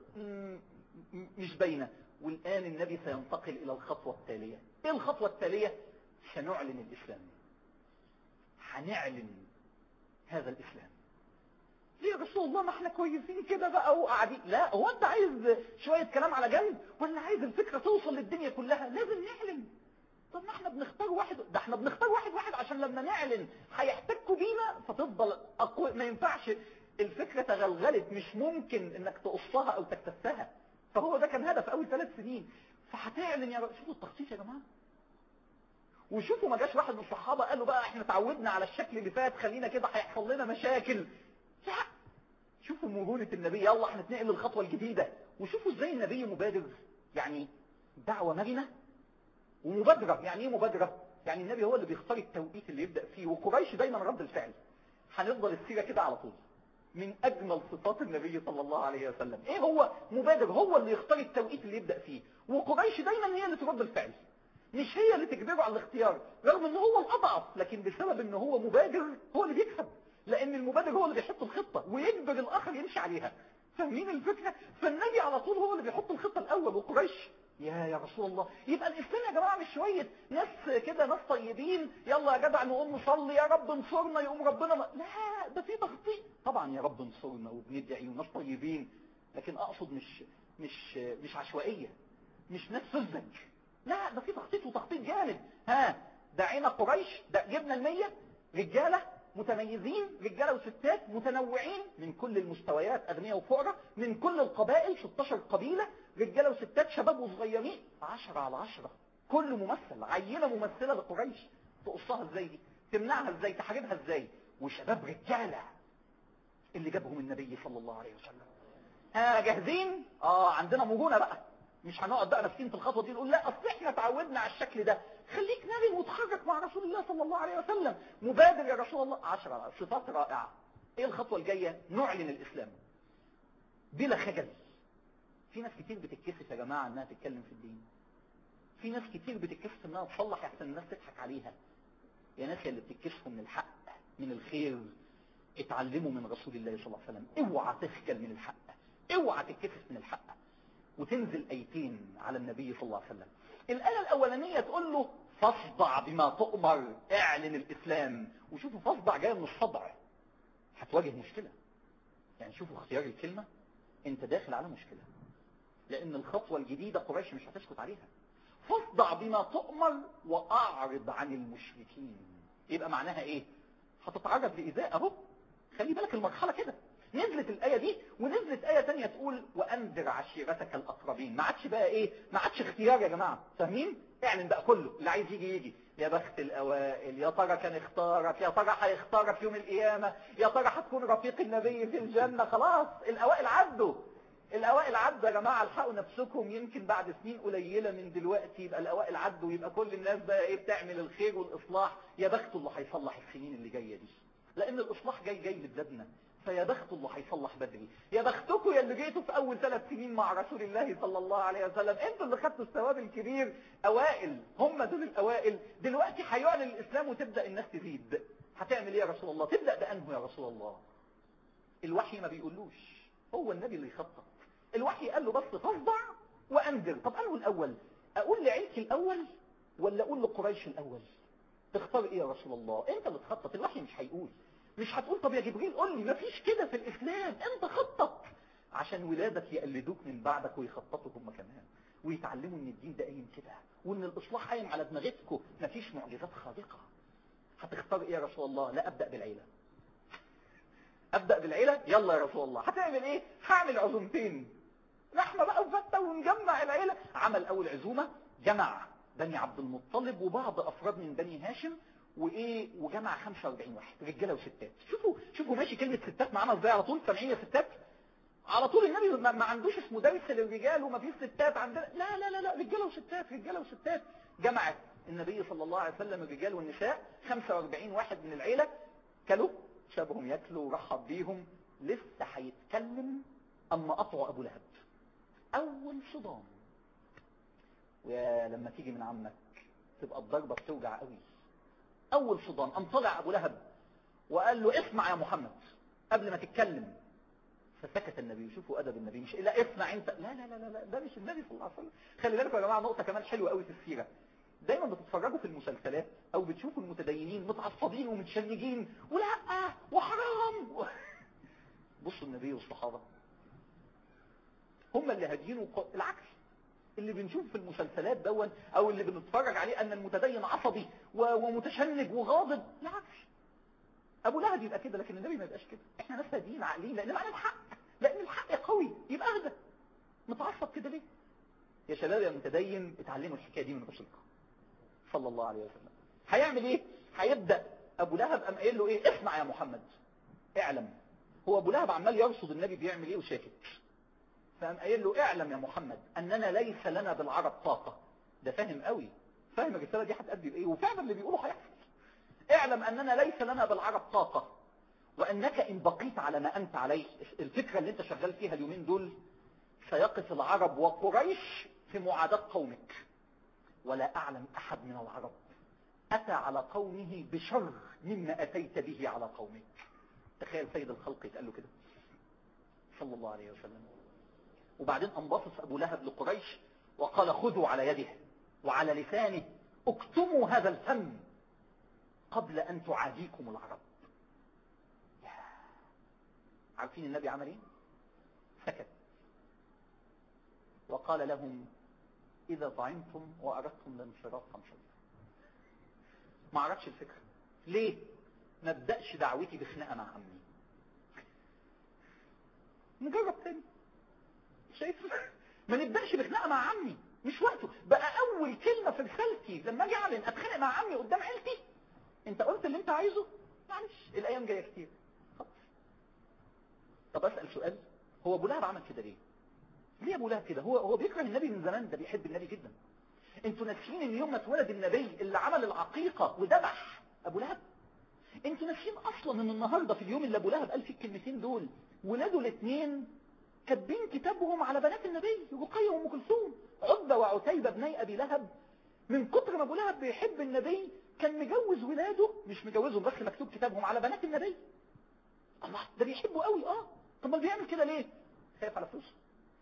مش باينة والآن النبي سينتقل إلى الخطوة التالية إيه الخطوة التالية سنعلن الإسلام هنعلن هذا الإسلام ليه يا رسول الله ما احنا كويسين كده بقى وقاعدين لا هو انت عايز شوية كلام على جنب ولا عايز الفكرة توصل للدنيا كلها لازم نعلن طب ما احنا بنختار واحد ده احنا بنختار واحد واحد عشان لما نعلن هيحتكوا بينا فتفضل أقوى ما ينفعش الفكرة تغلغلت مش ممكن انك تقصها او تكتسها فهو ده كان هدف اول ثلاث سنين فهتعلن يا شوفوا التخطيط يا جماعه وشوفوا ما جاش واحد من الصحابة قالوا بقى احنا تعودنا على الشكل اللي فات خلينا كده هيحصل لنا مشاكل لا شوفوا مرونة النبي يلا احنا نتنقل للخطوة الجديدة وشوفوا ازاي النبي مبادر يعني دعوة مرنة ومبادرة يعني ايه مبادرة يعني النبي هو اللي بيختار التوقيت اللي يبدأ فيه وقريش دايما رد الفعل هنفضل السيرة كده على طول من اجمل صفات النبي صلى الله عليه وسلم ايه هو مبادر هو اللي يختار التوقيت اللي يبدأ فيه وقريش دايما هي اللي ترد الفعل مش هي اللي تجبره على الاختيار رغم ان هو الاضعف لكن بسبب ان هو مبادر هو اللي بيكسب لان المبادر هو اللي بيحط الخطة ويجبر الاخر يمشي عليها فاهمين الفكرة فالنبي على طول هو اللي بيحط الخطة الاول وقريش يا يا رسول الله يبقى الاسلام يا جماعة مش شوية ناس كده ناس طيبين يلا يا جدع نقوم نصلي يا رب انصرنا يقوم ربنا ما... لا ده في تخطيط طبعا يا رب انصرنا وبندعي وناس طيبين لكن اقصد مش مش مش عشوائية مش ناس سذج لا ده في تخطيط وتخطيط جامد ها دعينا قريش ده جبنا المية رجالة متميزين رجالة وستات متنوعين من كل المستويات أغنياء وفقراء من كل القبائل 16 قبيلة رجالة وستات شباب وصغيرين 10 على 10 كل ممثل عينة ممثلة لقريش تقصها ازاي دي تمنعها ازاي تحاربها ازاي وشباب رجالة اللي جابهم النبي صلى الله عليه وسلم ها جاهزين اه عندنا مرونة بقى مش هنقعد بقى ماسكين في الخطوه دي نقول لا اصل احنا اتعودنا على الشكل ده خليك ناري وتخرج مع رسول الله صلى الله عليه وسلم مبادر يا رسول الله عشرة صفات رائعة ايه الخطوة الجاية نعلن الاسلام بلا خجل في ناس كتير بتتكسف يا جماعة انها تتكلم في الدين في ناس كتير بتتكسف انها تصلح يحسن الناس تضحك عليها يا ناس اللي بتتكسفوا من الحق من الخير اتعلموا من رسول الله صلى الله عليه وسلم اوعى تخجل من الحق اوعى تتكسف من الحق وتنزل ايتين على النبي صلى الله عليه وسلم الآية الأولانية تقول له فاصدع بما تؤمر اعلن الإسلام وشوفوا فاصدع جاي من الصدع هتواجه مشكلة يعني شوفوا اختيار الكلمة انت داخل على مشكلة لأن الخطوة الجديدة قريش مش هتسكت عليها فاصدع بما تؤمر وأعرض عن المشركين يبقى معناها ايه هتتعرض لإيذاء اهو خلي بالك المرحلة كده نزلت الآية دي ونزلت آية تانية تقول وأنذر عشيرتك الأقربين ما عادش بقى إيه ما عادش اختيار يا جماعة فاهمين اعلن بقى كله اللي عايز يجي يجي يا بخت الأوائل يا ترى كان اختارك يا ترى هيختارك يوم القيامة يا ترى هتكون رفيق النبي في الجنة خلاص الأوائل عدوا الأوائل عدوا يا جماعة الحقوا نفسكم يمكن بعد سنين قليلة من دلوقتي يبقى الأوائل عدوا يبقى كل الناس بقى إيه بتعمل الخير والإصلاح يا بخت اللي هيصلح السنين اللي جاية دي لأن الإصلاح جاي جاي لبلادنا فيا بخت الله هيصلح بدري يا بختكم يا اللي جيتوا في اول ثلاث سنين مع رسول الله صلى الله عليه وسلم انتوا اللي خدتوا الثواب الكبير اوائل هم دول الاوائل دلوقتي هيعلن الاسلام وتبدا الناس تزيد هتعمل ايه يا رسول الله تبدا بانه يا رسول الله الوحي ما بيقولوش هو النبي اللي يخطط الوحي قال له بس تصدع وانذر طب انه الاول اقول لعيلتي الاول ولا اقول لقريش الاول تختار ايه يا رسول الله انت اللي تخطط الوحي مش هيقول مش هتقول طب يا جبريل قول لي مفيش كده في الإسلام انت خطط عشان ولادك يقلدوك من بعدك ويخططوا هم كمان ويتعلموا ان الدين ده قايم كده وان الاصلاح قايم على دماغتكم مفيش معجزات خارقة هتختار ايه يا رسول الله لا ابدأ بالعيلة ابدأ بالعيلة يلا يا رسول الله هتعمل ايه هعمل عزومتين رحمة بقى وفتة ونجمع العيلة عمل اول عزومة جمع بني عبد المطلب وبعض افراد من بني هاشم وايه وجمع 45 واحد رجاله وستات شوفوا شوفوا ماشي كلمه ستات معانا ازاي على طول سامعين يا ستات على طول النبي ما عندوش اسمه درس للرجال وما فيش ستات عندنا لا لا لا لا رجاله وستات رجاله وستات جمعت النبي صلى الله عليه وسلم الرجال والنساء 45 واحد من العيلة كلوا شابهم ياكلوا ورحب بيهم لسه هيتكلم اما قطعوا ابو لهب اول صدام ويا لما تيجي من عمك تبقى الضربة بتوجع قوي اول صدام ام طلع ابو لهب وقال له اسمع يا محمد قبل ما تتكلم فسكت النبي شوفوا ادب النبي مش الا اسمع انت لا لا لا لا ده مش النبي صلى الله عليه وسلم خلي بالكم يا جماعه نقطه كمان حلوه قوي في السيره دايما بتتفرجوا في المسلسلات او بتشوفوا المتدينين متعصبين ومتشنجين ولا وحرام بصوا النبي والصحابه هم اللي هاديين العكس اللي بنشوف في المسلسلات دون او اللي بنتفرج عليه ان المتدين عصبي ومتشنج وغاضب العكس ابو لهب يبقى كده لكن النبي ما يبقاش كده احنا ناس هاديين عاقلين لان معنا الحق لان الحق قوي يبقى اهدى متعصب كده ليه يا شباب يا متدين اتعلموا الحكايه دي من رسولكم صلى الله عليه وسلم هيعمل ايه هيبدا ابو لهب قام قايل له ايه اسمع يا محمد اعلم هو ابو لهب عمال يرصد النبي بيعمل ايه وشاكك فقام قايل له اعلم يا محمد اننا ليس لنا بالعرب طاقه ده فاهم قوي فاهم الرساله دي هتأدي بايه وفعلا اللي بيقوله هيحصل اعلم أننا ليس لنا بالعرب طاقة وأنك إن بقيت على ما أنت عليه الفكرة اللي أنت شغال فيها اليومين دول سيقف العرب وقريش في معاداة قومك ولا أعلم أحد من العرب أتى على قومه بشر مما أتيت به على قومك تخيل سيد الخلق يتقال له كده صلى الله عليه وسلم وبعدين أنبصص أبو لهب لقريش وقال خذوا على يده وعلى لسانه اكتموا هذا الفم قبل أن تعاديكم العرب عارفين النبي عمل ايه سكت وقال لهم إذا طعمتم وأردتم الانصراف فانصرفوا ما عرفش الفكرة ليه ما ابدأش دعوتي بخناقة مع عمي نجرب تاني شايف ما نبدأش بخناقة مع عمي مش وقته بقى أول كلمة في رسالتي لما أجي أعلن أتخانق مع عمي قدام عيلتي انت قلت اللي انت عايزه معلش الايام جايه كتير خلاص طب اسال سؤال هو ابو لهب عمل كده ليه ليه ابو لهب كده هو هو بيكره النبي من زمان ده بيحب النبي جدا انتوا ناسيين ان يوم ما اتولد النبي اللي عمل العقيقه وذبح ابو لهب انتوا ناسيين اصلا ان النهارده في اليوم اللي ابو لهب قال فيه الكلمتين دول ولاده الاثنين كاتبين كتابهم على بنات النبي رقيه وام كلثوم عتبه وعتيبه بني ابي لهب من كتر ما ابو لهب بيحب النبي كان مجوز ولاده مش مجوزهم بس مكتوب كتابهم على بنات النبي الله ده بيحبه قوي اه طب ما بيعمل كده ليه خايف على فلوسه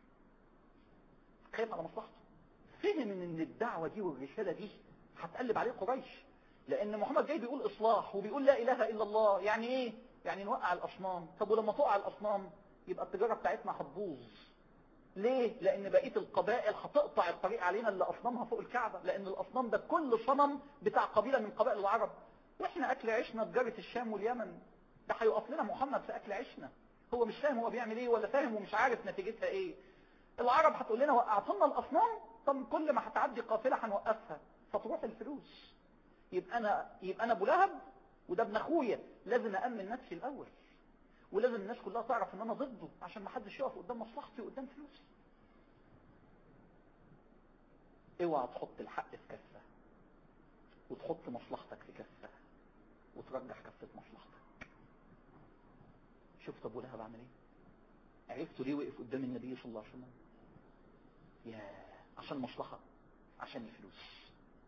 خايف على مصلحته فهم ان الدعوة دي والرسالة دي هتقلب عليه قريش لان محمد جاي بيقول اصلاح وبيقول لا اله الا الله يعني ايه يعني نوقع الاصنام طب ولما تقع الاصنام يبقى التجارة بتاعتنا هتبوظ ليه؟ لأن بقية القبائل هتقطع الطريق علينا اللي أصنامها فوق الكعبة لأن الأصنام ده كل صنم بتاع قبيلة من قبائل العرب وإحنا أكل عيشنا تجارة الشام واليمن ده هيقف لنا محمد في أكل عيشنا هو مش فاهم هو بيعمل إيه ولا فاهم ومش عارف نتيجتها إيه العرب هتقول لنا وقعتنا الأصنام طب كل ما هتعدي قافلة هنوقفها فتروح الفلوس يبقى أنا يبقى أنا أبو لهب وده ابن أخويا لازم أأمن نفسي الأول ولازم الناس كلها تعرف ان انا ضده عشان ما حدش يقف قدام مصلحتي وقدام فلوسي اوعى تحط الحق في كفة وتحط مصلحتك في كفة وترجح كفة مصلحتك شفت ابو لهب عمل ايه عرفتوا ليه وقف قدام النبي صلى الله عليه وسلم يا عشان مصلحة عشان الفلوس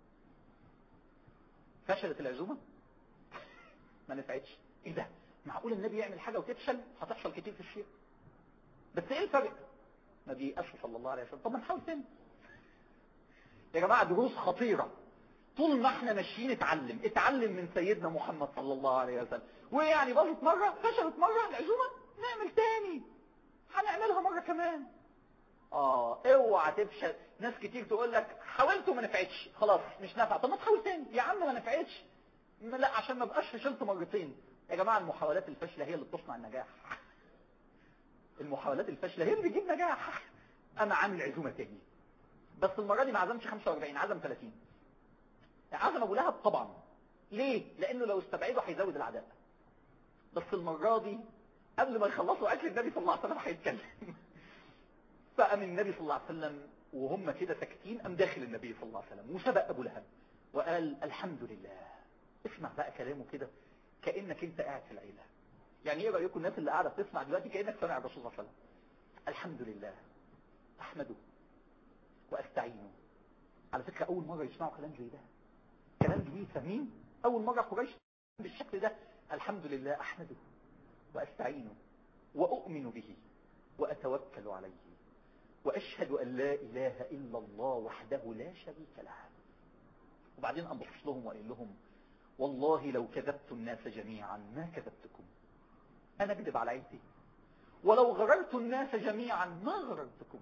فشلت العزومة ما نفعتش ايه ده معقول النبي يعمل حاجة وتفشل هتحصل كتير في الشيء بس ايه الفرق ما بيقاس صلى الله عليه وسلم طب ما نحاول تاني يا جماعة دروس خطيرة طول ما احنا ماشيين اتعلم اتعلم من سيدنا محمد صلى الله عليه وسلم ويعني باظت مرة فشلت مرة العزومة نعمل تاني هنعملها مرة كمان اه اوعى تفشل ناس كتير تقول لك حاولت وما نفعتش خلاص مش نافع طب ما تحاول تاني يا عم ما نفعتش لا عشان ما بقاش فشلت مرتين يا جماعة المحاولات الفاشلة هي اللي بتصنع النجاح المحاولات الفاشلة هي اللي بتجيب نجاح انا عامل عزومة تاني بس المرة دي ما عزمش 45 عزم 30 عزم ابو لهب طبعا ليه لانه لو استبعده هيزود العداء بس المرة دي قبل ما يخلصوا اكل النبي صلى الله عليه وسلم هيتكلم فقام النبي صلى الله عليه وسلم وهم كده ساكتين قام داخل النبي صلى الله عليه وسلم وسبق ابو لهب وقال الحمد لله اسمع بقى كلامه كده كانك انت قاعد في العيله يعني ايه رايكم الناس اللي قاعده بتسمع دلوقتي كانك سامع الرسول صلى الله عليه وسلم الحمد لله احمده واستعينه على فكره اول مره يسمعوا كلام زي ده كلام جديد فاهمين اول مره قريش بالشكل ده الحمد لله احمده واستعينه واؤمن به واتوكل عليه واشهد ان لا اله الا الله وحده لا شريك له وبعدين قام بص لهم وقال لهم والله لو كذبت الناس جميعا ما كذبتكم انا اكذب على عيلتي ولو غررت الناس جميعا ما غررتكم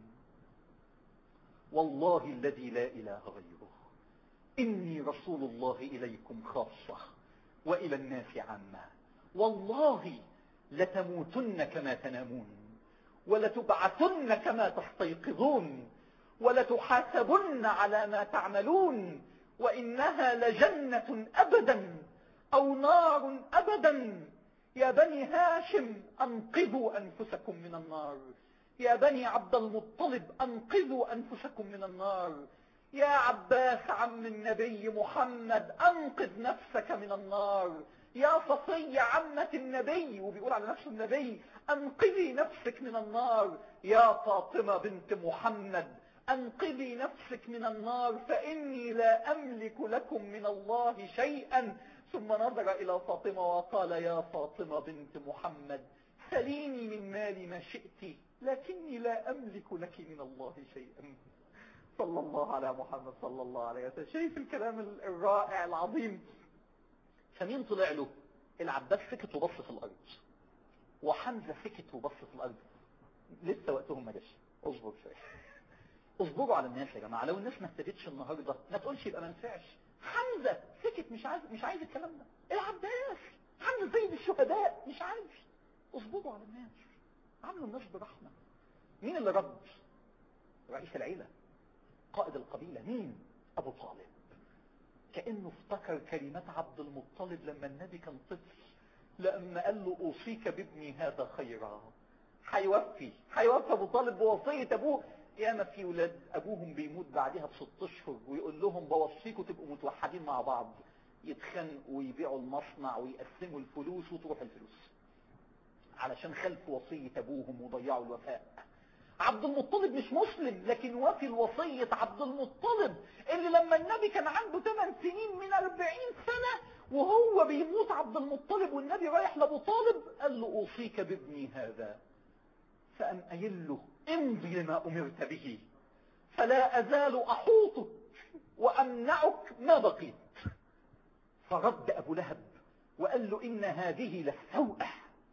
والله الذي لا اله غيره اني رسول الله اليكم خاصه والى الناس عامه والله لتموتن كما تنامون ولتبعثن كما تستيقظون ولتحاسبن على ما تعملون وإنها لجنة أبدا أو نار أبدا يا بني هاشم أنقذوا أنفسكم من النار يا بني عبد المطلب أنقذوا أنفسكم من النار يا عباس عم النبي محمد أنقذ نفسك من النار يا صفية عمة النبي وبيقول على نفسه النبي أنقذي نفسك من النار يا فاطمة بنت محمد أنقذي نفسك من النار فإني لا أملك لكم من الله شيئا ثم نظر إلى فاطمة وقال يا فاطمة بنت محمد سليني من مالي ما شئت لكني لا أملك لك من الله شيئا صلى الله على محمد صلى الله عليه وسلم شايف الكلام الرائع العظيم فمين طلع له العباس سكت وبص في الأرض وحمزة سكت وبص في الأرض لسه وقتهم ما جاش اصبر شوية اصبروا على الناس يا جماعة لو الناس ما استفدتش النهاردة ما تقولش يبقى ما نفعش حمزة سكت مش عايز مش عايز الكلام ده العباس حمزة سيد الشهداء مش عايز اصبروا على الناس عاملوا الناس برحمة مين اللي رد رئيس العيلة قائد القبيلة مين ابو طالب كأنه افتكر كلمات عبد المطلب لما النبي كان طفل لما قال له اوصيك بابني هذا خيرا هيوفي هيوفي ابو طالب بوصية ابوه ياما في ولاد ابوهم بيموت بعدها بست اشهر ويقول لهم بوصيكم تبقوا متوحدين مع بعض يتخانقوا ويبيعوا المصنع ويقسموا الفلوس وتروح الفلوس علشان خلفوا وصية ابوهم وضيعوا الوفاء عبد المطلب مش مسلم لكن وفي الوصية عبد المطلب اللي لما النبي كان عنده 8 سنين من 40 سنة وهو بيموت عبد المطلب والنبي رايح لابو طالب قال له اوصيك بابني هذا فأم قايل له امضي لما أمرت به فلا أزال أحوطك وأمنعك ما بقيت فرد أبو لهب وقال له إن هذه للسوءة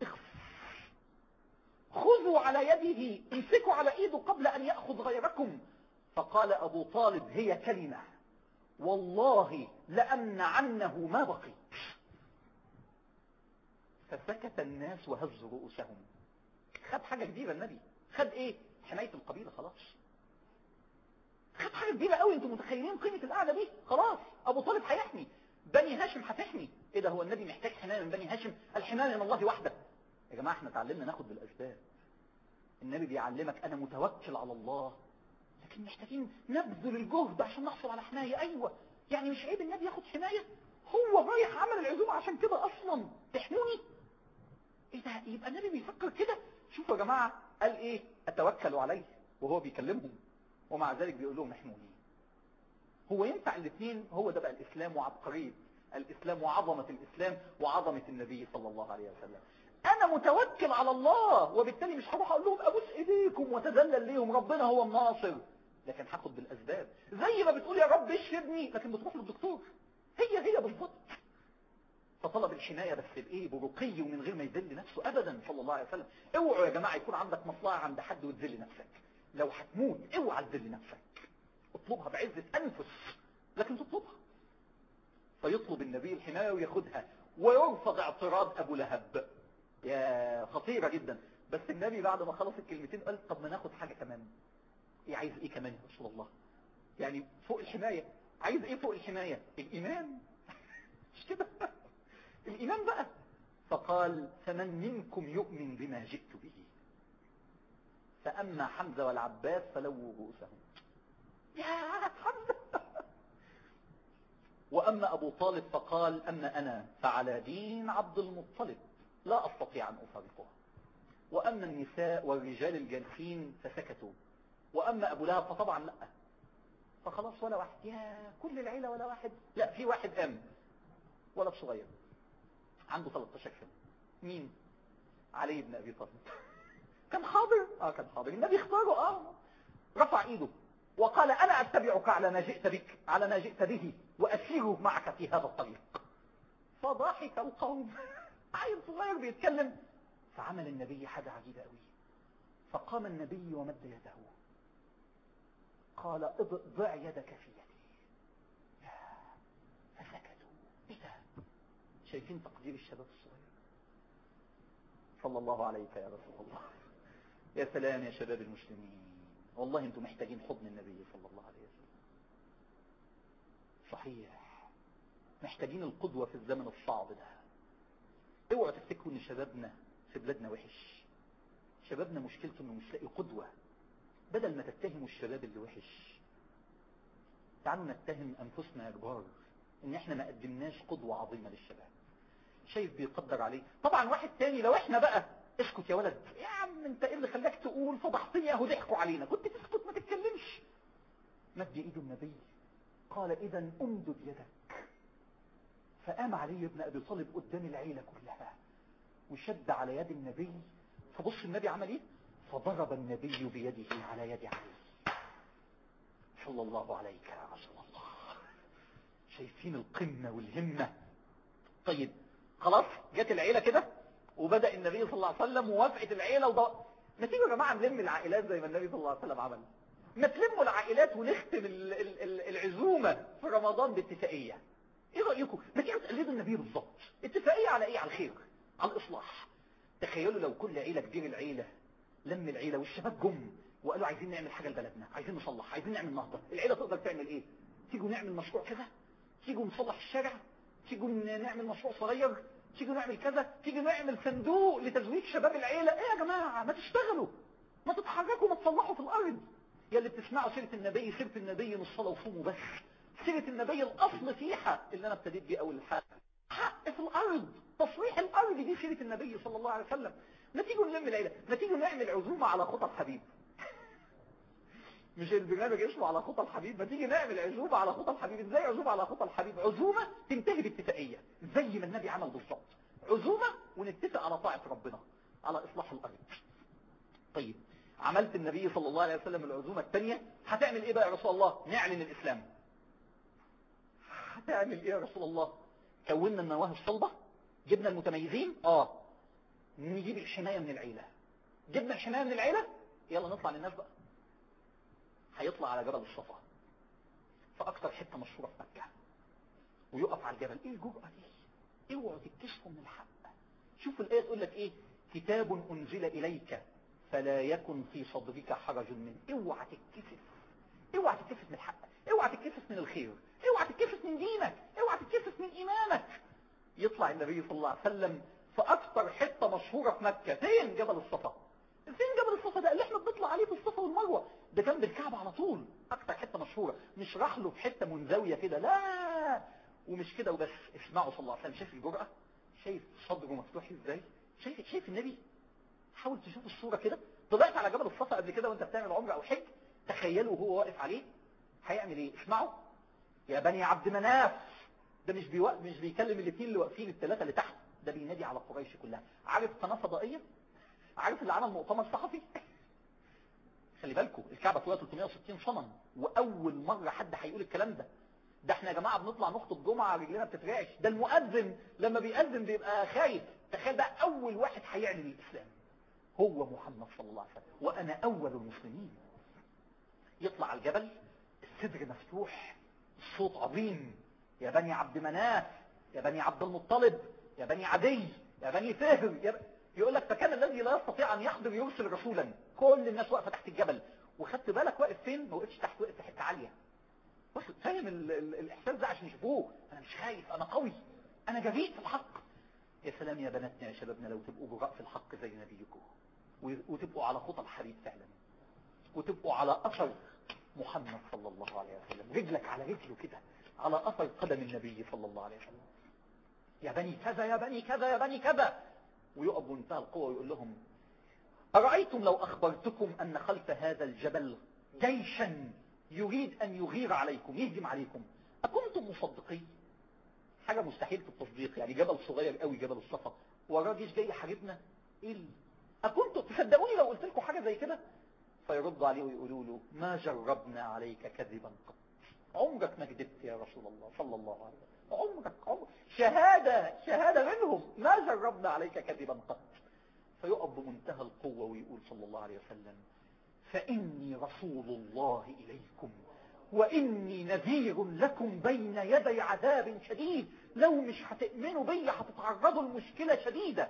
خذوا على يده امسكوا على ايده قبل ان يأخذ غيركم فقال ابو طالب هي كلمة والله لأمنعنه ما بقيت فسكت الناس وهزوا رؤوسهم خد حاجة كبيرة النبي خد ايه حماية القبيلة خلاص خد حاجة كبيرة قوي انتم متخيلين قيمة القعدة دي خلاص ابو طالب هيحمي بني هاشم هتحمي ايه ده هو النبي محتاج حماية من بني هاشم الحماية من الله وحده يا جماعة احنا اتعلمنا ناخد بالاسباب النبي بيعلمك انا متوكل على الله لكن محتاجين نبذل الجهد عشان نحصل على حماية ايوه يعني مش عيب النبي ياخد حماية هو رايح عمل العزومة عشان كده اصلا تحموني ايه ده يبقى النبي بيفكر كده شوفوا يا جماعة قال ايه اتوكل عليه وهو بيكلمهم ومع ذلك بيقول لهم احموني هو ينفع الاثنين هو ده بقى الاسلام وعبقرية الاسلام وعظمة الاسلام وعظمة النبي صلى الله عليه وسلم انا متوكل على الله وبالتالي مش هروح اقول لهم ابوس ايديكم وتذلل ليهم ربنا هو الناصر لكن هاخد بالاسباب زي ما بتقول يا رب اشفني لكن بتروح للدكتور هي هي بالظبط فطلب الحماية بس بايه برقي ومن غير ما يذل نفسه ابدا صلى الله عليه وسلم اوعوا يا جماعة يكون عندك مصلحة عند حد وتذل نفسك لو هتموت اوعى تذل نفسك اطلبها بعزة انفس لكن تطلبها فيطلب النبي الحماية وياخدها ويرفض اعتراض ابو لهب يا خطيرة جدا بس النبي بعد ما خلص الكلمتين قال طب ما ناخد حاجة كمان ايه عايز ايه كمان يا رسول الله يعني فوق الحماية عايز ايه فوق الحماية الايمان مش كده الايمان بقى فقال فمن منكم يؤمن بما جئت به فأما حمزة والعباس فلووا رؤوسهم يا حمزة وأما أبو طالب فقال أما أنا فعلى دين عبد المطلب لا أستطيع أن أفارقه وأما النساء والرجال الجالسين فسكتوا وأما أبو لهب فطبعا لا فخلاص ولا واحد يا كل العيلة ولا واحد لا في واحد قام ولد صغير عنده 13 سنة مين علي بن أبي طالب كان حاضر اه كان حاضر النبي اختاره اه رفع ايده وقال انا اتبعك على ما جئت بك على ما جئت به واسير معك في هذا الطريق فضحك القوم عيل صغير بيتكلم فعمل النبي حاجة عجيبة قوي فقام النبي ومد يده قال ضع يدك في يدي فسكتوا ايه ده شايفين تقدير الشباب الصغير صلى الله عليك يا رسول الله يا سلام يا شباب المسلمين والله انتم محتاجين حضن النبي صلى الله عليه وسلم صحيح محتاجين القدوة في الزمن الصعب ده اوعوا تفتكروا ان شبابنا في بلادنا وحش شبابنا مشكلته انه مش لاقي قدوة بدل ما تتهموا الشباب اللي وحش تعالوا نتهم انفسنا يا كبار ان احنا ما قدمناش قدوة عظيمة للشباب شايف بيقدر عليه طبعا واحد تاني لو احنا بقى اسكت يا ولد يا عم انت ايه اللي خلاك تقول فضحتني اهو ضحكوا علينا كنت تسكت ما تتكلمش مد ايده النبي قال اذا امدد يدك فقام علي بن ابي طالب قدام العيلة كلها وشد على يد النبي فبص النبي عمل ايه فضرب النبي بيده على يد علي صلى الله عليك يا رسول الله شايفين القمة والهمة طيب خلاص جت العيلة كده وبدأ النبي صلى الله عليه وسلم ووافقت العيلة وض... ما تيجوا يا جماعة نلم العائلات زي ما النبي صلى الله عليه وسلم عمل ما تلموا العائلات ونختم ال... ال... ال... العزومة في رمضان باتفاقية ايه رأيكم ما تيجوا تقلدوا النبي بالظبط اتفاقية على ايه على الخير على الاصلاح تخيلوا لو كل عيلة كبير العيلة لم العيلة والشباب جم وقالوا عايزين نعمل حاجة لبلدنا عايزين نصلح عايزين نعمل نهضة العيلة تقدر تعمل ايه تيجوا نعمل مشروع كذا تيجوا نصلح الشارع تيجوا نعمل مشروع صغير تيجوا نعمل كذا تيجوا نعمل صندوق لتزويج شباب العيلة ايه يا جماعة ما تشتغلوا ما تتحركوا ما تصلحوا في الارض يا اللي بتسمعوا سيرة النبي سيرة النبي نص صلاة وصوموا بس سيرة النبي الاصل فيها اللي انا ابتديت بيه اول الحلقة حق في الارض تصريح الارض دي سيرة النبي صلى الله عليه وسلم ما تيجوا نلم العيلة ما تيجوا نعمل عزومة على خطى الحبيب مش البرنامج اسمه على خطى الحبيب ما تيجي نعمل عزومة على خطى الحبيب ازاي عزومة على خطى الحبيب عزومة تنتهي باتفاقية زي ما النبي عمل بالظبط عزومة ونتفق على طاعة ربنا على اصلاح الارض طيب عملت النبي صلى الله عليه وسلم العزومة الثانية هتعمل ايه بقى يا رسول الله نعلن الاسلام هتعمل ايه يا رسول الله كونا النواه الصلبة جبنا المتميزين اه نجيب الحماية من العيلة جبنا الحماية من العيلة يلا نطلع للناس بقى هيطلع على جبل الصفا فاكتر حتة مشهورة في مكة ويقف على الجبل ايه الجرأة دي اوعوا تتكسفوا من الحق شوفوا الآية تقول لك ايه كتاب انزل اليك فلا يكن في صدرك حرج منه اوعى تتكسف اوعى تتكسف من الحق اوعى تتكسف من الخير اوعى تتكسف من دينك اوعى تتكسف من ايمانك يطلع النبي صلى الله عليه وسلم في اكتر حتة مشهورة في مكة فين جبل الصفا فين جبل الصفا ده اللي احنا بنطلع عليه في الصفا والمروة ده جنب الكعبة على طول اكتر حتة مشهورة مش راح له في حتة منزوية كده لا ومش كده وبس اسمعوا صلى الله عليه وسلم شايف الجرأة شايف صدره مفتوح ازاي شايف شايف النبي حاول تشوف الصورة كده طلعت على جبل الصفا قبل كده وانت بتعمل عمرة او حج تخيلوا وهو واقف عليه هيعمل ايه اسمعوا يا بني عبد مناف ده مش بيوقف مش بيكلم الاثنين اللي واقفين الثلاثه اللي تحت ده بينادي على قريش كلها عارف قناه فضائيه عارف اللي عمل مؤتمر صحفي خلي بالكم الكعبه فيها 360 صنم واول مره حد هيقول الكلام ده ده احنا يا جماعه بنطلع نخطب جمعه رجلنا بتترعش ده المؤذن لما بيأذن بيبقى خايف تخيل بقى اول واحد هيعلن الاسلام هو محمد صلى الله عليه وسلم وانا اول المسلمين يطلع على الجبل الصدر مفتوح الصوت عظيم يا بني عبد مناف يا بني عبد المطلب يا بني عدي يا بني فهر يا ب... يقول لك فكان الذي لا يستطيع ان يحضر يرسل رسولا كل الناس واقفه تحت الجبل وخدت بالك واقف فين ما وقفش تحت وقف في حته عاليه واخد فاهم ال... ال... الاحساس ده عشان يشوفوه انا مش خايف انا قوي انا جريء في الحق يا سلام يا بناتنا يا شبابنا لو تبقوا جراء في الحق زي نبيكم وتبقوا على خطى الحبيب فعلا وتبقوا على أثر محمد صلى الله عليه وسلم رجلك على رجله كده على أثر قدم النبي صلى الله عليه وسلم يا بني كذا يا بني كذا يا بني كذا ويقف بمنتهى القوة ويقول لهم أرأيتم لو أخبرتكم أن خلف هذا الجبل جيشا يريد أن يغير عليكم يهجم عليكم أكنتم مصدقين حاجة مستحيل في التصديق يعني جبل صغير قوي جبل الصفا وراه جيش جاي يحاربنا ايه أكنتم تصدقوني لو قلت لكم حاجة زي كده فيردوا عليه ويقولوا له ما جربنا عليك كذبا قط عمرك ما كذبت يا رسول الله صلى الله عليه وسلم عمرك عمرك شهادة شهادة منهم ما جربنا عليك كذبا قط فيقف بمنتهى القوة ويقول صلى الله عليه وسلم فإني رسول الله إليكم وإني نذير لكم بين يدي عذاب شديد لو مش هتؤمنوا بي هتتعرضوا لمشكلة شديدة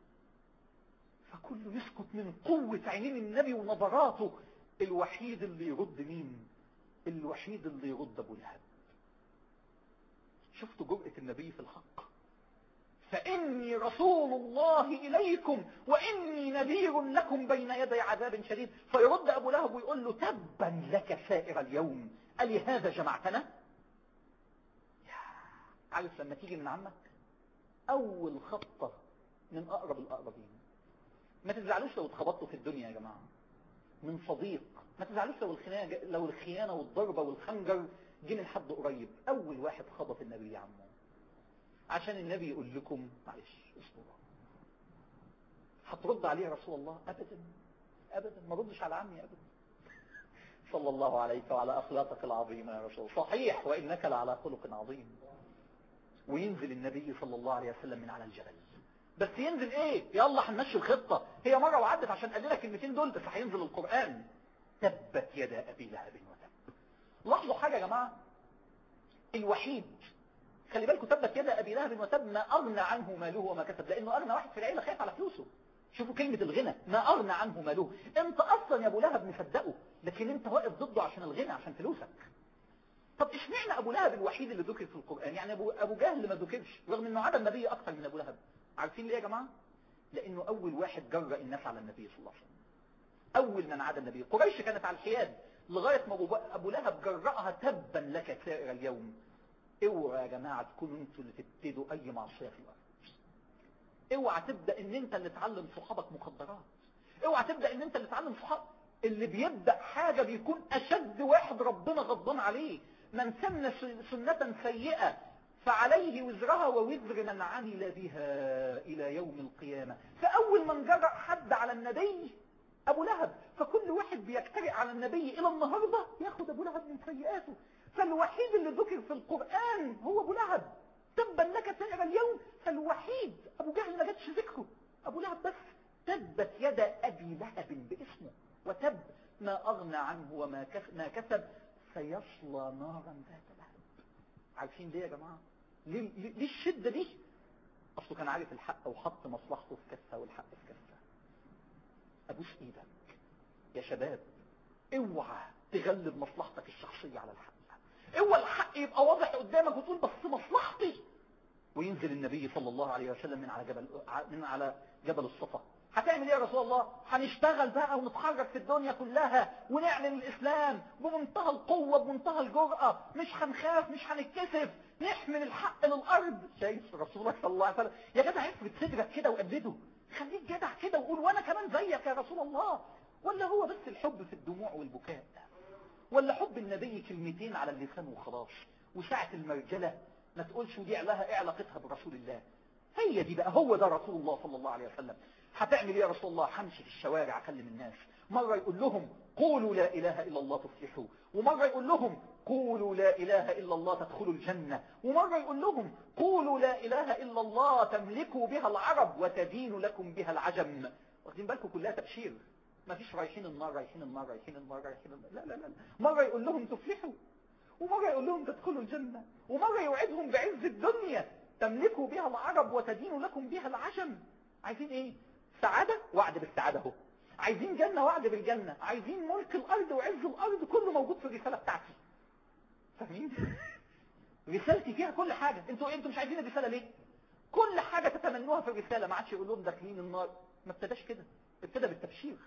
فكله يسكت من قوة عينين النبي ونظراته الوحيد اللي يرد مين الوحيد اللي يرد أبو لهب شفتوا جرأة النبي في الحق فإني رسول الله إليكم وإني نذير لكم بين يدي عذاب شديد فيرد أبو لهب ويقول له تبا لك سائر اليوم ألهذا جمعتنا عارف لما تيجي من عمك أول خطة من أقرب الأقربين ما تزعلوش لو اتخبطتوا في الدنيا يا جماعة من صديق ما تزعلوش لو الخيانة لو الخيانة والضربة والخنجر جه من حد قريب أول واحد خبط النبي يا عمه عشان النبي يقول لكم معلش اصبروا هترد عليه يا رسول الله ابدا ابدا ما ردش على عمي ابدا صلى الله عليك وعلى اخلاقك العظيمه يا رسول صحيح وانك لعلى خلق عظيم وينزل النبي صلى الله عليه وسلم من على الجبل بس ينزل ايه يلا هنمشي الخطه هي مره وعدت عشان قال لنا الكلمتين دول بس هينزل القران تبت يدا ابي لهب وتب لاحظوا حاجه يا جماعه الوحيد خلي بالكم تبت يد ابي لهب وتب ما اغنى عنه ماله وما كسب لانه اغنى واحد في العيله خايف على فلوسه شوفوا كلمة الغنى ما اغنى عنه ماله انت اصلا يا ابو لهب مصدقه لكن انت واقف ضده عشان الغنى عشان فلوسك طب اشمعنى ابو لهب الوحيد اللي ذكر في القرآن يعني ابو ابو جهل ما ذكرش رغم انه عدد النبي اكثر من ابو لهب عارفين ليه يا جماعة لانه اول واحد جرأ الناس على النبي صلى الله عليه وسلم اول من عاد النبي قريش كانت على الحياد لغاية ما ابو لهب جرأها تبا لك سائر اليوم اوعى يا جماعة تكونوا انتوا اللي تبتدوا اي معصية في الارض اوعى تبدأ ان انت اللي تعلم صحابك مخدرات اوعى تبدأ ان انت اللي تعلم صحابك اللي بيبدأ حاجة بيكون اشد واحد ربنا غضبان عليه من سن سنة سيئة فعليه وزرها ووزر من عمل بها الى يوم القيامة فاول من جرأ حد على النبي ابو لهب فكل واحد بيجترئ على النبي الى النهاردة ياخد ابو لهب من سيئاته فالوحيد اللي ذكر في القرآن هو ابو لهب تبا لك سائر اليوم فالوحيد ابو جهل ما جاتش ذكره ابو لهب بس تبت يد ابي لهب باسمه وتب ما اغنى عنه وما كسب, ما كسب سيصلى نارا ذات لهب عارفين ليه يا جماعة ليه, ليه الشدة دي اصله كان عارف الحق وحط مصلحته في كفة والحق في كفة ابوس ايدك يا شباب اوعى تغلب مصلحتك الشخصية على الحق اوعى الحق يبقى واضح قدامك وتقول بس مصلحتي وينزل النبي صلى الله عليه وسلم من على جبل من على جبل الصفا هتعمل ايه يا رسول الله هنشتغل بقى ونتحرك في الدنيا كلها ونعلن الاسلام بمنتهى القوة بمنتهى الجرأة مش هنخاف مش هنتكسف نحمل الحق للارض شايف رسول الله صلى الله عليه وسلم يا جدع افرد صدرك كده وقلده خليك جدع كده وقول وانا كمان زيك يا رسول الله ولا هو بس الحب في الدموع والبكاء ولا حب النبي كلمتين على اللسان وخلاص وساعة المرجلة ما تقولش ودي لها ايه علاقتها برسول الله هي دي بقى هو ده رسول الله صلى الله عليه وسلم هتعمل ايه يا رسول الله همشي في الشوارع اكلم الناس مرة يقول لهم قولوا لا اله الا الله تفلحوا ومرة يقول لهم قولوا لا اله الا الله تدخلوا الجنة ومرة يقول لهم قولوا لا اله الا الله تملكوا بها العرب وتدين لكم بها العجم واخدين بالكم كلها تبشير ما فيش رايحين النار رايحين النار رايحين النار رايحين النار لا لا لا مرة يقول لهم تفلحوا ومرة يقول لهم تدخلوا الجنة ومرة يوعدهم بعز الدنيا تملكوا بها العرب وتدين لكم بها العجم عايزين ايه سعادة وعد بالسعادة اهو عايزين جنة وعد بالجنة عايزين ملك الارض وعز الارض كله موجود في الرسالة بتاعتي فاهمين رسالتي فيها كل حاجة انتوا انتوا مش عايزين الرسالة ليه كل حاجة تتمنى تمنوها في الرسالة ما عادش يقول لهم داخلين النار ما ابتداش كده ابتدى بالتبشير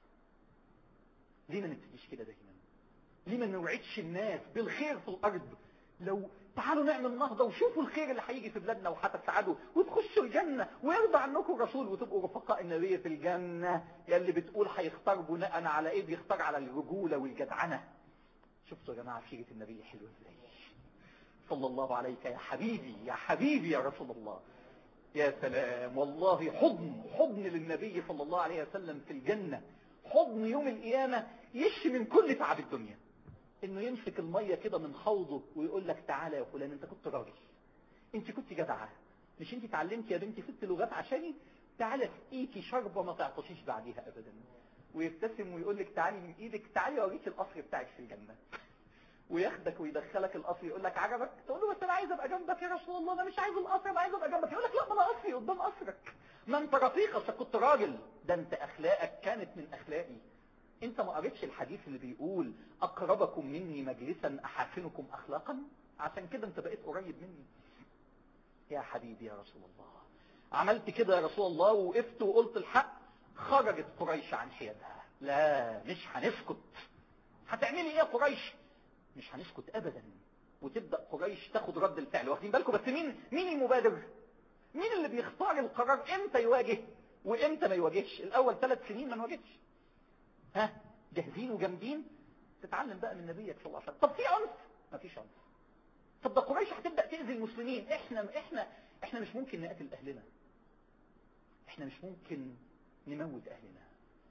ليه ما نبتديش كده دايما ليه ما نوعدش الناس بالخير في الارض لو تعالوا نعمل نهضة وشوفوا الخير اللي هيجي في بلادنا وهتسعدوا وتخشوا الجنة ويرضى عنكم الرسول وتبقوا رفقاء النبي في الجنة يا اللي بتقول هيختار بناء على ايه بيختار على الرجولة والجدعنة شفتوا يا جماعة سيرة النبي حلوة ازاي صلى الله عليك يا حبيبي يا حبيبي يا رسول الله يا سلام والله حضن حضن للنبي صلى الله عليه وسلم في الجنة حضن يوم القيامة يشفي من كل تعب الدنيا انه يمسك المية كده من حوضه ويقول لك تعالى يا فلان انت كنت راجل انت كنت جدعة مش انت اتعلمت يا بنتي ست لغات عشاني تعالى اسقيكي شربة ما تعطشيش بعديها ابدا ويبتسم ويقول لك تعالي من ايدك تعالي اوريك القصر بتاعك في الجنة وياخدك ويدخلك القصر يقول لك عجبك تقول له بس انا عايز ابقى جنبك يا رسول الله انا مش عايز القصر انا عايز ابقى جنبك يقول لك لا ما انا قصري قدام قصرك ما انت رفيق اصل كنت راجل ده انت اخلاقك كانت من اخلاقي انت ما قريتش الحديث اللي بيقول اقربكم مني مجلسا احاسنكم اخلاقا عشان كده انت بقيت قريب مني يا حبيبي يا رسول الله عملت كده يا رسول الله ووقفت وقلت الحق خرجت قريش عن حيادها لا مش هنسكت هتعملي ايه يا قريش مش هنسكت ابدا وتبدأ قريش تاخد رد الفعل واخدين بالكم بس مين مين المبادر مين اللي بيختار القرار امتى يواجه وامتى ما يواجهش الاول ثلاث سنين ما نواجهش ها جاهزين وجامدين تتعلم بقى من نبيك صلى الله عليه وسلم طب في عنف ما فيش عنف طب ده قريش هتبدا تاذي المسلمين احنا احنا احنا مش ممكن نقتل اهلنا احنا مش ممكن نموت اهلنا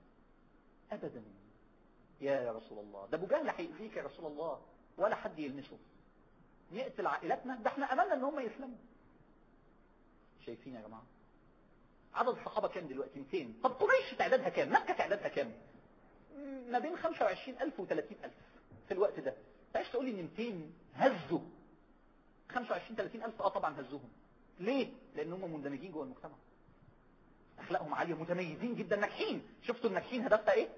ابدا يا رسول الله ده ابو جهل هيأذيك يا رسول الله ولا حد يلمسه نقتل عائلاتنا ده احنا املنا ان هم يسلموا شايفين يا جماعه عدد الصحابه كام دلوقتي 200 طب قريش تعدادها كام مكه تعدادها كام ما بين 25000 و 30000 في الوقت ده تعيش تقول لي ان 200 هزوا 25 30000 اه طبعا هزوهم ليه لان هم مندمجين جوه المجتمع اخلاقهم عاليه متميزين جدا ناجحين شفتوا الناجحين هدفها ايه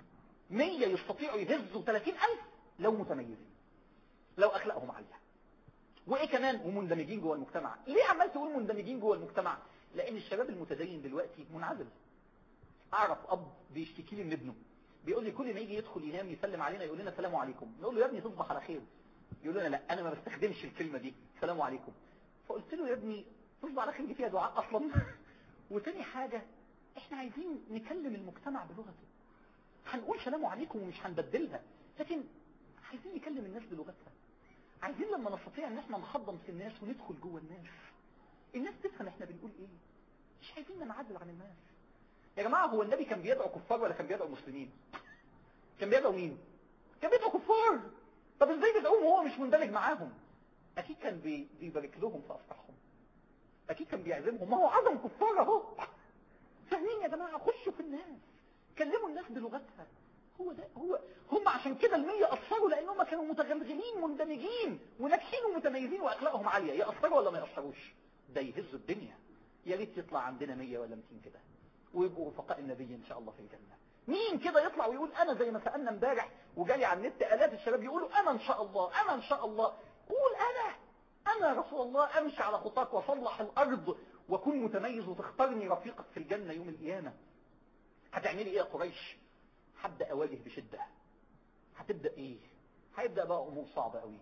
100 يستطيعوا يهزوا 30000 لو متميزين لو اخلاقهم عاليه وايه كمان ومندمجين جوه المجتمع ليه عمال تقول مندمجين جوه المجتمع لان الشباب المتدين دلوقتي منعزل اعرف اب بيشتكي لي من ابنه بيقول لي كل ما يجي يدخل ينام يسلم علينا يقول لنا السلام عليكم نقول له يا ابني تصبح على خير يقول لنا لا انا ما بستخدمش الكلمه دي السلام عليكم فقلت له يا ابني تصبح على خير دي فيها دعاء اصلا وتاني حاجه احنا عايزين نكلم المجتمع بلغته هنقول سلام عليكم ومش هنبدلها لكن عايزين نكلم الناس بلغتها عايزين لما نستطيع ان احنا نحضن في الناس وندخل جوه الناس الناس تفهم احنا بنقول ايه مش عايزين ننعزل عن الناس يا جماعة هو النبي كان بيدعو كفار ولا كان بيدعو مسلمين كان بيدعو مين كان بيدعو كفار طب ازاي بيدعوهم وهو مش مندمج معاهم اكيد كان بي... بيبارك لهم في افراحهم اكيد كان بيعزمهم ما هو عزم كفار اهو فاهمين يا جماعة خشوا في الناس كلموا الناس بلغتها هو ده هو هم عشان كده المية أثروا لأنهم كانوا متغلغلين مندمجين وناجحين ومتميزين وأخلاقهم عالية يأثروا ولا ما يأثروش ده يهزوا الدنيا يا ريت يطلع عندنا 100 ولا 200 كده ويبقوا رفقاء النبي إن شاء الله في الجنة مين كده يطلع ويقول أنا زي ما سألنا امبارح وجالي على النت آلاف الشباب يقولوا أنا إن شاء الله أنا إن شاء الله قول أنا أنا رسول الله أمشي على خطاك وصلح الأرض وكن متميز وتختارني رفيقك في الجنة يوم القيامة هتعملي إيه يا قريش هبدأ أواجه بشدة هتبدأ إيه هيبدأ بقى أمور صعبة قوي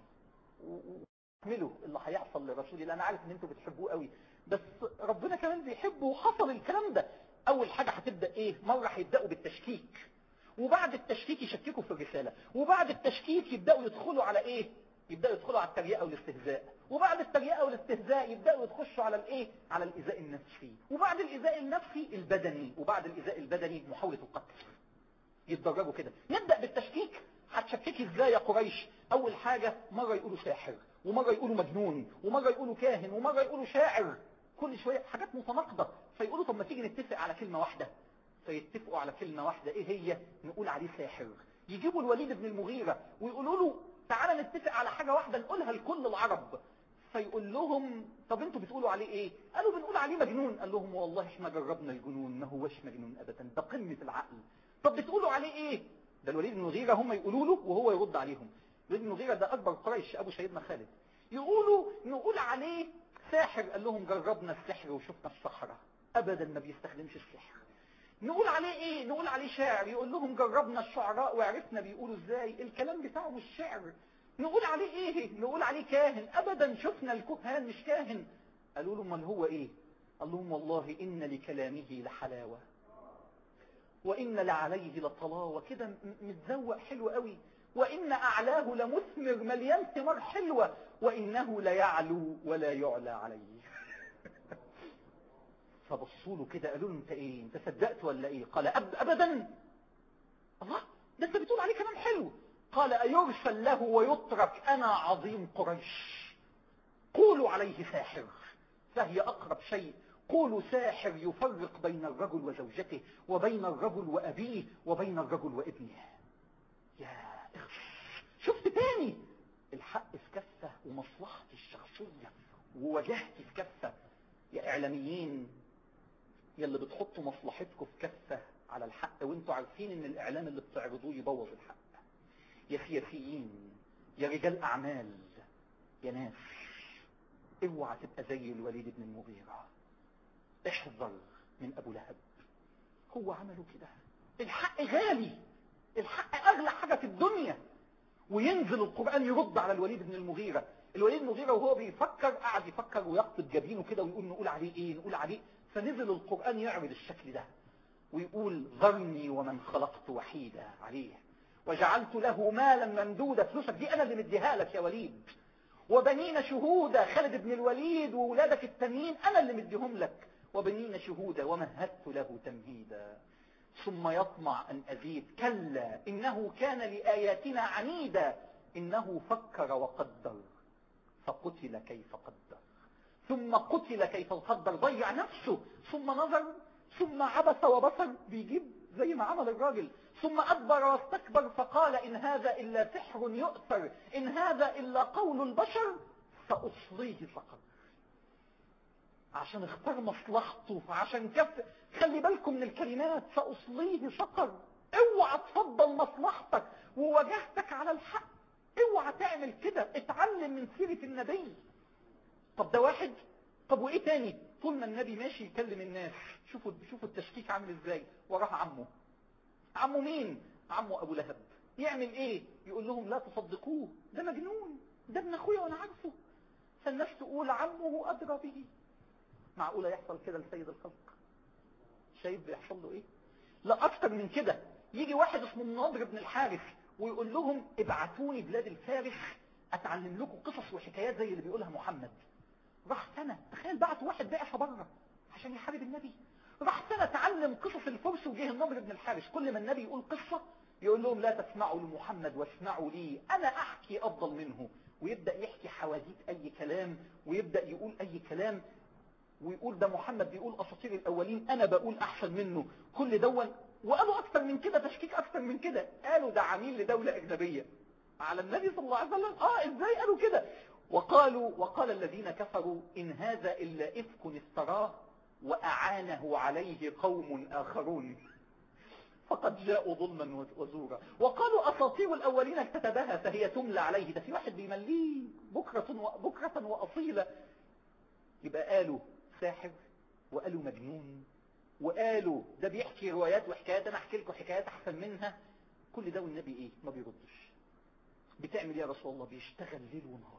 واعملوا اللي هيحصل لرسول الله أنا عارف إن أنتوا بتحبوه قوي بس ربنا كمان بيحبه وحصل الكلام ده أول حاجة هتبدأ إيه مرة هيبدأوا بالتشكيك وبعد التشكيك يشككوا في الرسالة وبعد التشكيك يبدأوا يدخلوا على إيه يبدأوا يدخلوا على التريقة والاستهزاء وبعد التريقة والاستهزاء يبدأوا يخشوا على الايه على الإيذاء النفسي وبعد الإيذاء النفسي البدني وبعد الإيذاء البدني محاولة القتل يتدرجوا كده نبدأ بالتشكيك هتشككي ازاي يا قريش اول حاجة مرة يقولوا ساحر ومرة يقولوا مجنون ومرة يقولوا كاهن ومرة يقولوا شاعر كل شوية حاجات متناقضة فيقولوا طب ما تيجي نتفق على كلمة واحدة فيتفقوا على كلمة واحدة ايه هي نقول عليه ساحر يجيبوا الوليد بن المغيرة ويقولوا له تعالى نتفق على حاجة واحدة نقولها لكل العرب فيقول لهم طب انتوا بتقولوا عليه ايه قالوا بنقول عليه مجنون قال لهم والله احنا جربنا الجنون ما هوش مجنون ابدا ده قمة العقل طب بتقولوا عليه ايه ده الوليد بن المغيرة هم يقولوا له وهو يرد عليهم الوليد بن المغيرة ده اكبر قريش ابو سيدنا خالد يقولوا نقول عليه ساحر قال لهم جربنا السحر وشفنا السحرة ابدا ما بيستخدمش السحر نقول عليه ايه نقول عليه شاعر يقول لهم جربنا الشعراء وعرفنا بيقولوا ازاي الكلام بتاعه مش شعر نقول عليه ايه نقول عليه كاهن ابدا شفنا الكهان مش كاهن قالوا له امال هو ايه قال لهم والله ان لكلامه لحلاوة وان لعليه لطلاوة كده متزوق حلو قوي وان اعلاه لمثمر مليان ثمار حلوة وانه ليعلو ولا يعلى عليه فبصوا له كده قالوا له انت ايه انت صدقت ولا ايه قال أب ابدا الله ده انت بتقول عليه كلام حلو قال أيرسل له ويترك أنا عظيم قريش قولوا عليه ساحر فهي أقرب شيء قولوا ساحر يفرق بين الرجل وزوجته وبين الرجل وأبيه وبين الرجل وابنه يا اخش شفت تاني الحق في كفة ومصلحتي الشخصية ووجهتي في كفة يا إعلاميين يلي بتحطوا مصلحتكم في كفة على الحق وانتوا عارفين ان الإعلام اللي بتعرضوه يبوظ الحق يا سياسيين يا رجال أعمال يا ناس اوعى تبقى زي الوليد بن المغيرة احذر من أبو لهب هو عمله كده الحق غالي الحق أغلى حاجة في الدنيا وينزل القرآن يرد على الوليد بن المغيرة الوليد بن المغيرة وهو بيفكر قاعد يفكر ويقصد جبينه كده ويقول نقول عليه ايه نقول عليه فنزل القرآن يعرض الشكل ده ويقول ذرني ومن خلقت وحيدا عليه وجعلت له مالا ممدودا فلوسك دي انا اللي مديها لك يا وليد وبنين شهودا خالد بن الوليد وولادك التانيين انا اللي مديهم لك وبنين شهودا ومهدت له تمهيدا ثم يطمع ان ازيد كلا انه كان لاياتنا عنيدا انه فكر وقدر فقتل كيف قدر ثم قتل كيف قدر ضيع نفسه ثم نظر ثم عبس وبصر بيجيب زي ما عمل الراجل ثم أدبر واستكبر فقال إن هذا إلا سحر يؤثر إن هذا إلا قول البشر سأصليه سقر عشان اختار مصلحته عشان كف خلي بالكم من الكلمات سأصليه سقر اوعى تفضل مصلحتك ووجهتك على الحق اوعى تعمل كده اتعلم من سيرة النبي طب ده واحد طب وايه تاني طول ما النبي ماشي يكلم الناس شوفوا شوفوا التشكيك عامل ازاي وراه عمه عمه مين عمه ابو لهب يعمل ايه يقول لهم لا تصدقوه ده مجنون ده ابن اخويا وانا عارفه فالناس تقول عمه ادرى به معقوله يحصل كده لسيد الخلق شايف بيحصل له ايه لا اكتر من كده يجي واحد اسمه النضر بن الحارث ويقول لهم ابعتوني بلاد الفارس اتعلم لكم قصص وحكايات زي اللي بيقولها محمد راح سنة تخيل بعت واحد بعث بره عشان يحارب النبي راح سنة تعلم قصص الفرس وجه النضر بن الحارث كل ما النبي يقول قصة يقول لهم لا تسمعوا لمحمد واسمعوا لي انا احكي افضل منه ويبدأ يحكي حواديت اي كلام ويبدأ يقول اي كلام ويقول ده محمد بيقول اساطير الاولين انا بقول احسن منه كل دون وقالوا اكتر من كده تشكيك اكتر من كده قالوا ده عميل لدولة اجنبية على النبي صلى الله عليه وسلم اه ازاي قالوا كده وقالوا وقال الذين كفروا إن هذا إلا إفك افتراه وأعانه عليه قوم آخرون فقد جاءوا ظلما وزورا وقالوا أساطير الأولين اكتتبها فهي تملى عليه ده في واحد بيمليه بكرة, بكرة وأصيلة يبقى قالوا ساحر وقالوا مجنون وقالوا ده بيحكي روايات وحكايات أنا أحكي لكم حكايات أحسن منها كل ده والنبي إيه ما بيردش بتعمل يا رسول الله بيشتغل ليل ونهار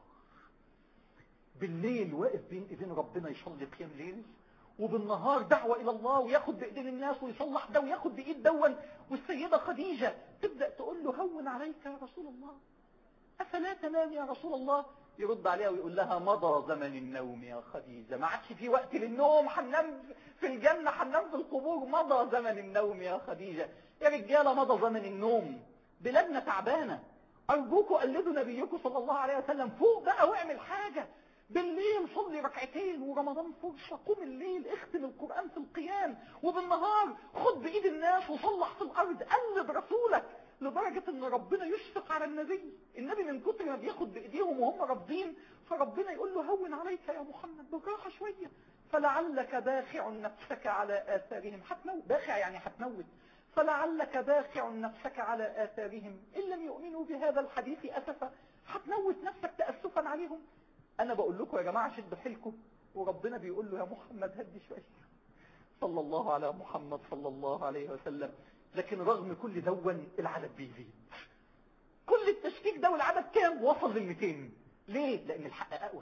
بالليل واقف بين ايدين ربنا يصلي قيام ليل وبالنهار دعوة الى الله وياخد بايدين الناس ويصلح ده وياخد بايد دون والسيدة خديجة تبدأ تقول له هون عليك يا رسول الله افلا تنام يا رسول الله يرد عليها ويقول لها مضى زمن النوم يا خديجة ما عادش في وقت للنوم حنام في الجنة حنام في القبور مضى زمن النوم يا خديجة يا رجالة مضى زمن النوم بلادنا تعبانة أرجوكوا قلدوا نبيكم صلى الله عليه وسلم فوق بقى واعمل حاجة بالليل صلي ركعتين ورمضان فرصة قوم الليل اختم القرآن في القيام وبالنهار خد بإيد الناس وصلح في الأرض قلد رسولك لدرجة ان ربنا يشفق على النبي النبي من كتر ما بياخد بإيديهم وهم رافضين فربنا يقول له هون عليك يا محمد بالراحة شوية فلعلك باخع نفسك على آثارهم هتموت باخع يعني هتموت فلعلك باخع نفسك على آثارهم إن لم يؤمنوا بهذا الحديث أسفا هتموت نفسك تأسفا عليهم انا بقول لكم يا جماعة شدوا حيلكم وربنا بيقول له يا محمد هدي شوية صلى الله على محمد صلى الله عليه وسلم لكن رغم كل دون العدد بيزيد كل التشكيك ده والعدد كام وصل لل 200 ليه لان الحق اقوى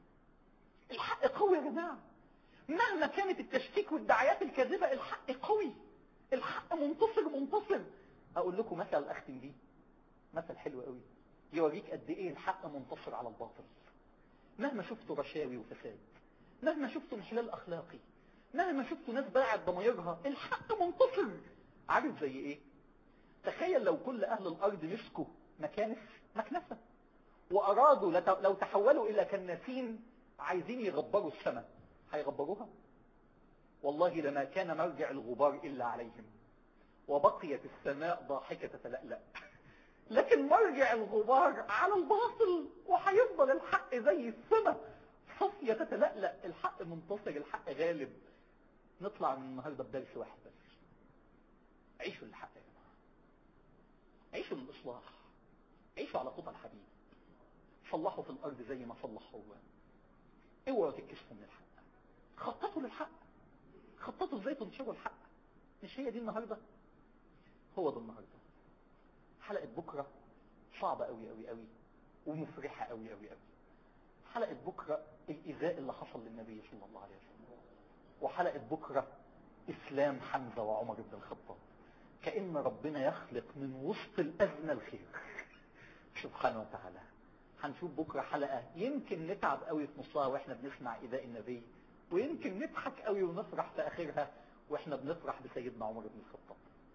الحق قوي يا جماعه مهما كانت التشكيك والدعايات الكاذبه الحق قوي الحق منتصر منتصر اقول لكم مثل اختم بيه مثل حلو قوي يوريك قد ايه الحق منتصر على الباطل مهما شفتوا رشاوي وفساد مهما شفتوا انحلال اخلاقي مهما شفتوا ناس باعت ضمايرها الحق منتصر عارف زي ايه تخيل لو كل اهل الارض مسكوا مكانس مكنسة وارادوا لو تحولوا الى كناسين عايزين يغبروا السماء هيغبروها والله لما كان مرجع الغبار الا عليهم وبقيت السماء ضاحكة تتلألأ لكن مرجع الغبار على الباطل وهيفضل الحق زي السماء صفية تتلألأ الحق منتصر الحق غالب نطلع من النهاردة بدرس واحد بس عيشوا للحق يا جماعة عيشوا للإصلاح عيشوا على خطى الحبيب صلحوا في الأرض زي ما صلح هو اوعوا تتكسفوا من الحق خططوا للحق خططوا ازاي تنشروا الحق مش هي دي النهاردة هو ده النهاردة حلقة بكرة صعبة قوي قوي قوي ومفرحة قوي قوي قوي حلقة بكرة الإيذاء اللي حصل للنبي صلى الله عليه وسلم وحلقة بكرة إسلام حمزة وعمر بن الخطاب كأن ربنا يخلق من وسط الأزمة الخير سبحانه وتعالى هنشوف بكرة حلقة يمكن نتعب قوي في نصها واحنا بنسمع إيذاء النبي ويمكن نضحك قوي ونفرح في آخرها واحنا بنفرح بسيدنا عمر بن الخطاب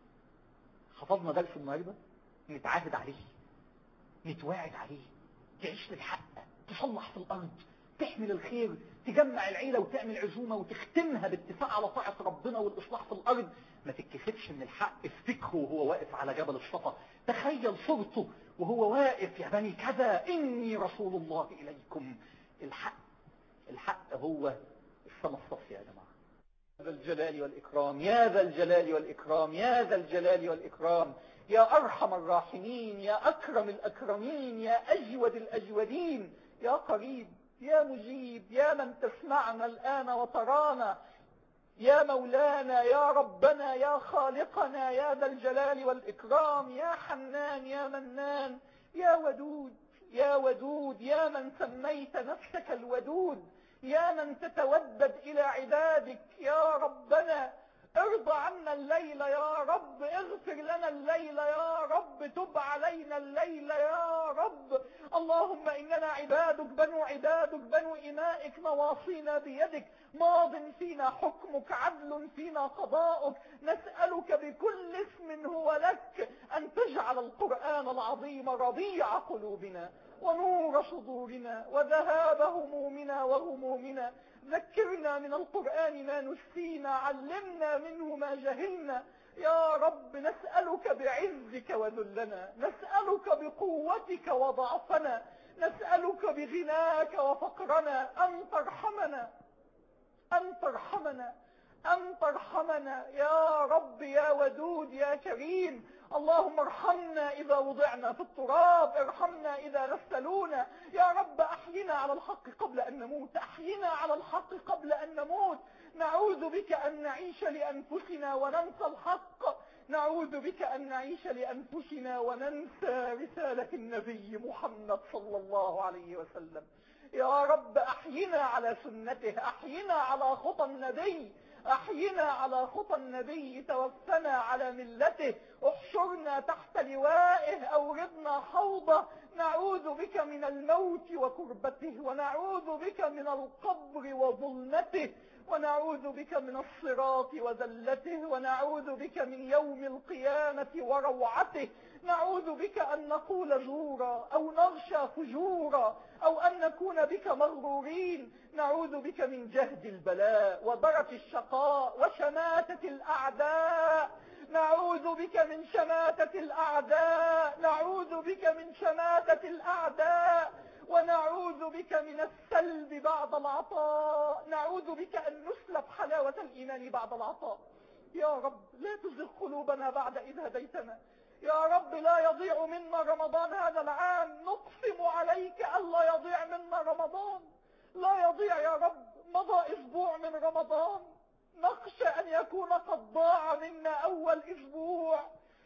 حفظنا درس النهارده نتعاهد عليه نتواعد عليه تعيش للحق تصلح في الأرض تحمل الخير تجمع العيلة وتعمل عزومة وتختمها باتفاق على طاعة ربنا والإصلاح في الأرض ما تتكسفش من الحق افتكره وهو واقف على جبل الصفا تخيل صورته وهو واقف يا بني كذا إني رسول الله إليكم الحق الحق هو السما الصفي يا جماعة ذا الجلال والإكرام يا ذا الجلال والإكرام يا ذا الجلال والإكرام يا أرحم الراحمين يا أكرم الأكرمين يا أجود الأجودين يا قريب يا مجيب يا من تسمعنا الآن وترانا يا مولانا يا ربنا يا خالقنا يا ذا الجلال والإكرام يا حنان يا منان يا ودود يا ودود يا من سميت نفسك الودود يا من تتودد إلى عبادك يا ربنا ارضى عنا الليل يا رب اغفر لنا الليل يا رب تب علينا الليل يا رب اللهم إننا عبادك بنو عبادك بنو إمائك نواصينا بيدك ماض فينا حكمك عدل فينا قضاؤك نسألك بكل اسم هو لك أن تجعل القرآن العظيم ربيع قلوبنا ونور صدورنا وذهاب همومنا وغمومنا ذكرنا من القرآن ما نسينا علمنا منه ما جهلنا يا رب نسألك بعزك وذلنا نسألك بقوتك وضعفنا نسألك بغناك وفقرنا أن ترحمنا أن ترحمنا أن ترحمنا يا رب يا ودود يا كريم اللهم ارحمنا إذا وضعنا في التراب ارحمنا إذا غسلونا يا رب أحينا على الحق قبل أن نموت أحينا على الحق قبل أن نموت نعوذ بك أن نعيش لأنفسنا وننسى الحق نعوذ بك أن نعيش لأنفسنا وننسى رسالة النبي محمد صلى الله عليه وسلم يا رب أحينا على سنته أحينا على خطى النبي أحينا على خطى النبي توفنا على ملته احشرنا تحت لوائه أوردنا حوضه نعوذ بك من الموت وكربته ونعوذ بك من القبر وظلمته ونعوذ بك من الصراط وذلته ونعوذ بك من يوم القيامة وروعته نعوذ بك أن نقول زورا أو نغشى فجورا أو أن نكون بك مغرورين نعوذ بك من جهد البلاء وبرك الشقاء وشماتة الأعداء نعوذ بك من شماتة الأعداء نعوذ بك من شماتة الأعداء ونعوذ بك من السلب بعد العطاء نعوذ بك أن نسلب حلاوة الإيمان بعد العطاء يا رب لا تزغ قلوبنا بعد إذ هديتنا يا رب لا يضيع منا رمضان هذا العام نقسم عليك ألا يضيع منا رمضان لا يضيع يا رب مضى اسبوع من رمضان نخشى ان يكون قد ضاع منا اول اسبوع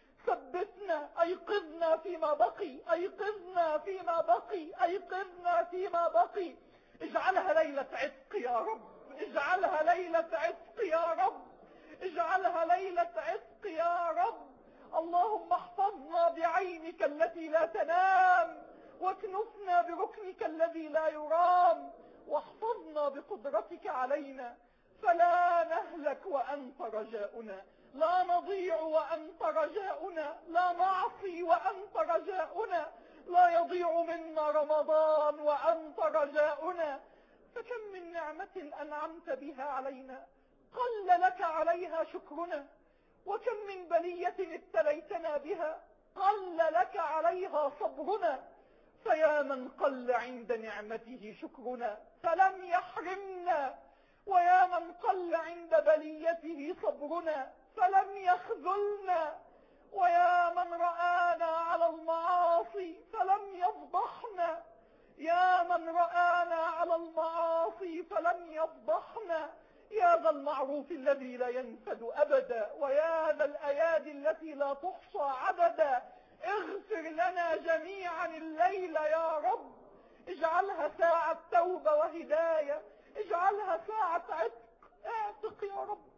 ثبتنا ايقظنا فيما بقي ايقظنا فيما بقي ايقظنا فيما بقي اجعلها ليلة عتق يا رب اجعلها ليلة عتق يا رب اجعلها ليلة عتق يا رب اللهم احفظنا بعينك التي لا تنام واكنفنا بركنك الذي لا يرام واحفظنا بقدرتك علينا فلا نهلك وأنت رجاؤنا لا نضيع وأنت رجاؤنا لا نعصي وأنت رجاؤنا لا يضيع منا رمضان وأنت رجاؤنا فكم من نعمة أنعمت بها علينا قل لك عليها شكرنا وكم من بلية ابتليتنا بها قل لك عليها صبرنا فيا من قل عند نعمته شكرنا فلم يحرمنا ويا من قل عند بليته صبرنا فلم يخذلنا ويا من رآنا على المعاصي فلم يفضحنا يا من رآنا على المعاصي فلم يفضحنا يا ذا المعروف الذي لا ينفد أبدا ويا ذا الأيادي التي لا تحصى عددا اغفر لنا جميعا الليلة يا رب اجعلها ساعة توبة وهداية اجعلها ساعة عتق اعتق يا رب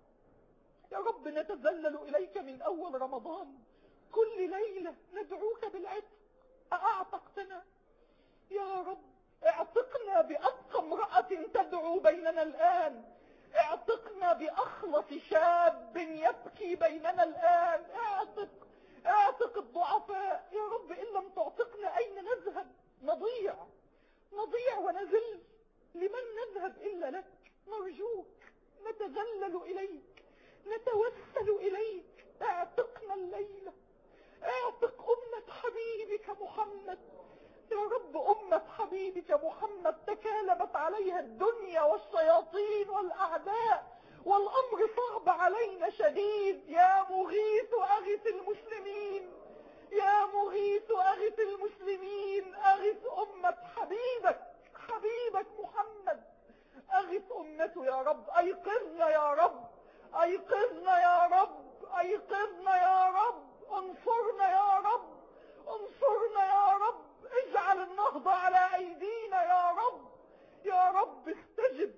يا رب نتذلل إليك من أول رمضان كل ليلة ندعوك بالعتق أعتقتنا يا رب اعتقنا بأبقى امرأة تدعو بيننا الآن اعتقنا بأخلص شاب يبكي بيننا الآن اعتق اعتق الضعفاء يا رب إن لم تعتقنا أين نذهب نضيع نضيع ونزل لمن نذهب إلا لك نرجوك نتذلل إليك نتوسل إليك اعتقنا الليلة اعتق أمة حبيبك محمد يا رب أمة حبيبك محمد تكالبت عليها الدنيا والشياطين والأعداء والأمر صعب علينا شديد يا مغيث أغث المسلمين يا مغيث أغث المسلمين أغث أمة حبيبك حبيبك محمد أغث أمته يا رب أيقظنا يا رب أيقظنا يا رب أيقظنا يا رب انصرنا يا رب انصرنا يا رب اجعل النهضة على أيدينا يا رب يا رب استجب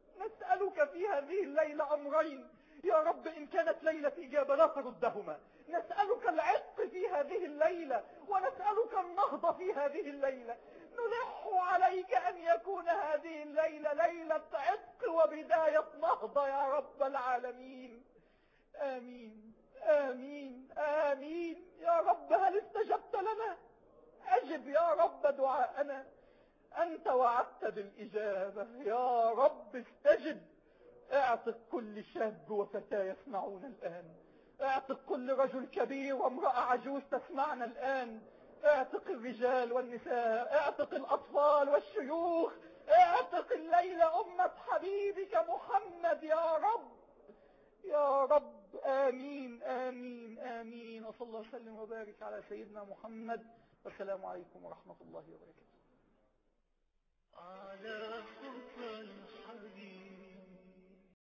نسألك في هذه الليلة أمرين يا رب إن كانت ليلة إجابة لا تردهما نسألك العتق في هذه الليلة ونسألك النهضة في هذه الليلة نلح عليك أن يكون هذه الليلة ليلة عتق وبداية نهضة يا رب العالمين آمين آمين آمين يا رب هل استجبت لنا أجب يا رب دعاءنا أنت وعدت بالإجابة يا رب استجب اعتق كل شاب وفتاة يسمعون الآن اعتق كل رجل كبير وامرأة عجوز تسمعنا الآن اعتق الرجال والنساء اعتق الأطفال والشيوخ اعتق الليلة أمة حبيبك محمد يا رب يا رب آمين آمين آمين وصلى الله وسلم وبارك على سيدنا محمد والسلام عليكم ورحمة الله وبركاته على خطى الحبيب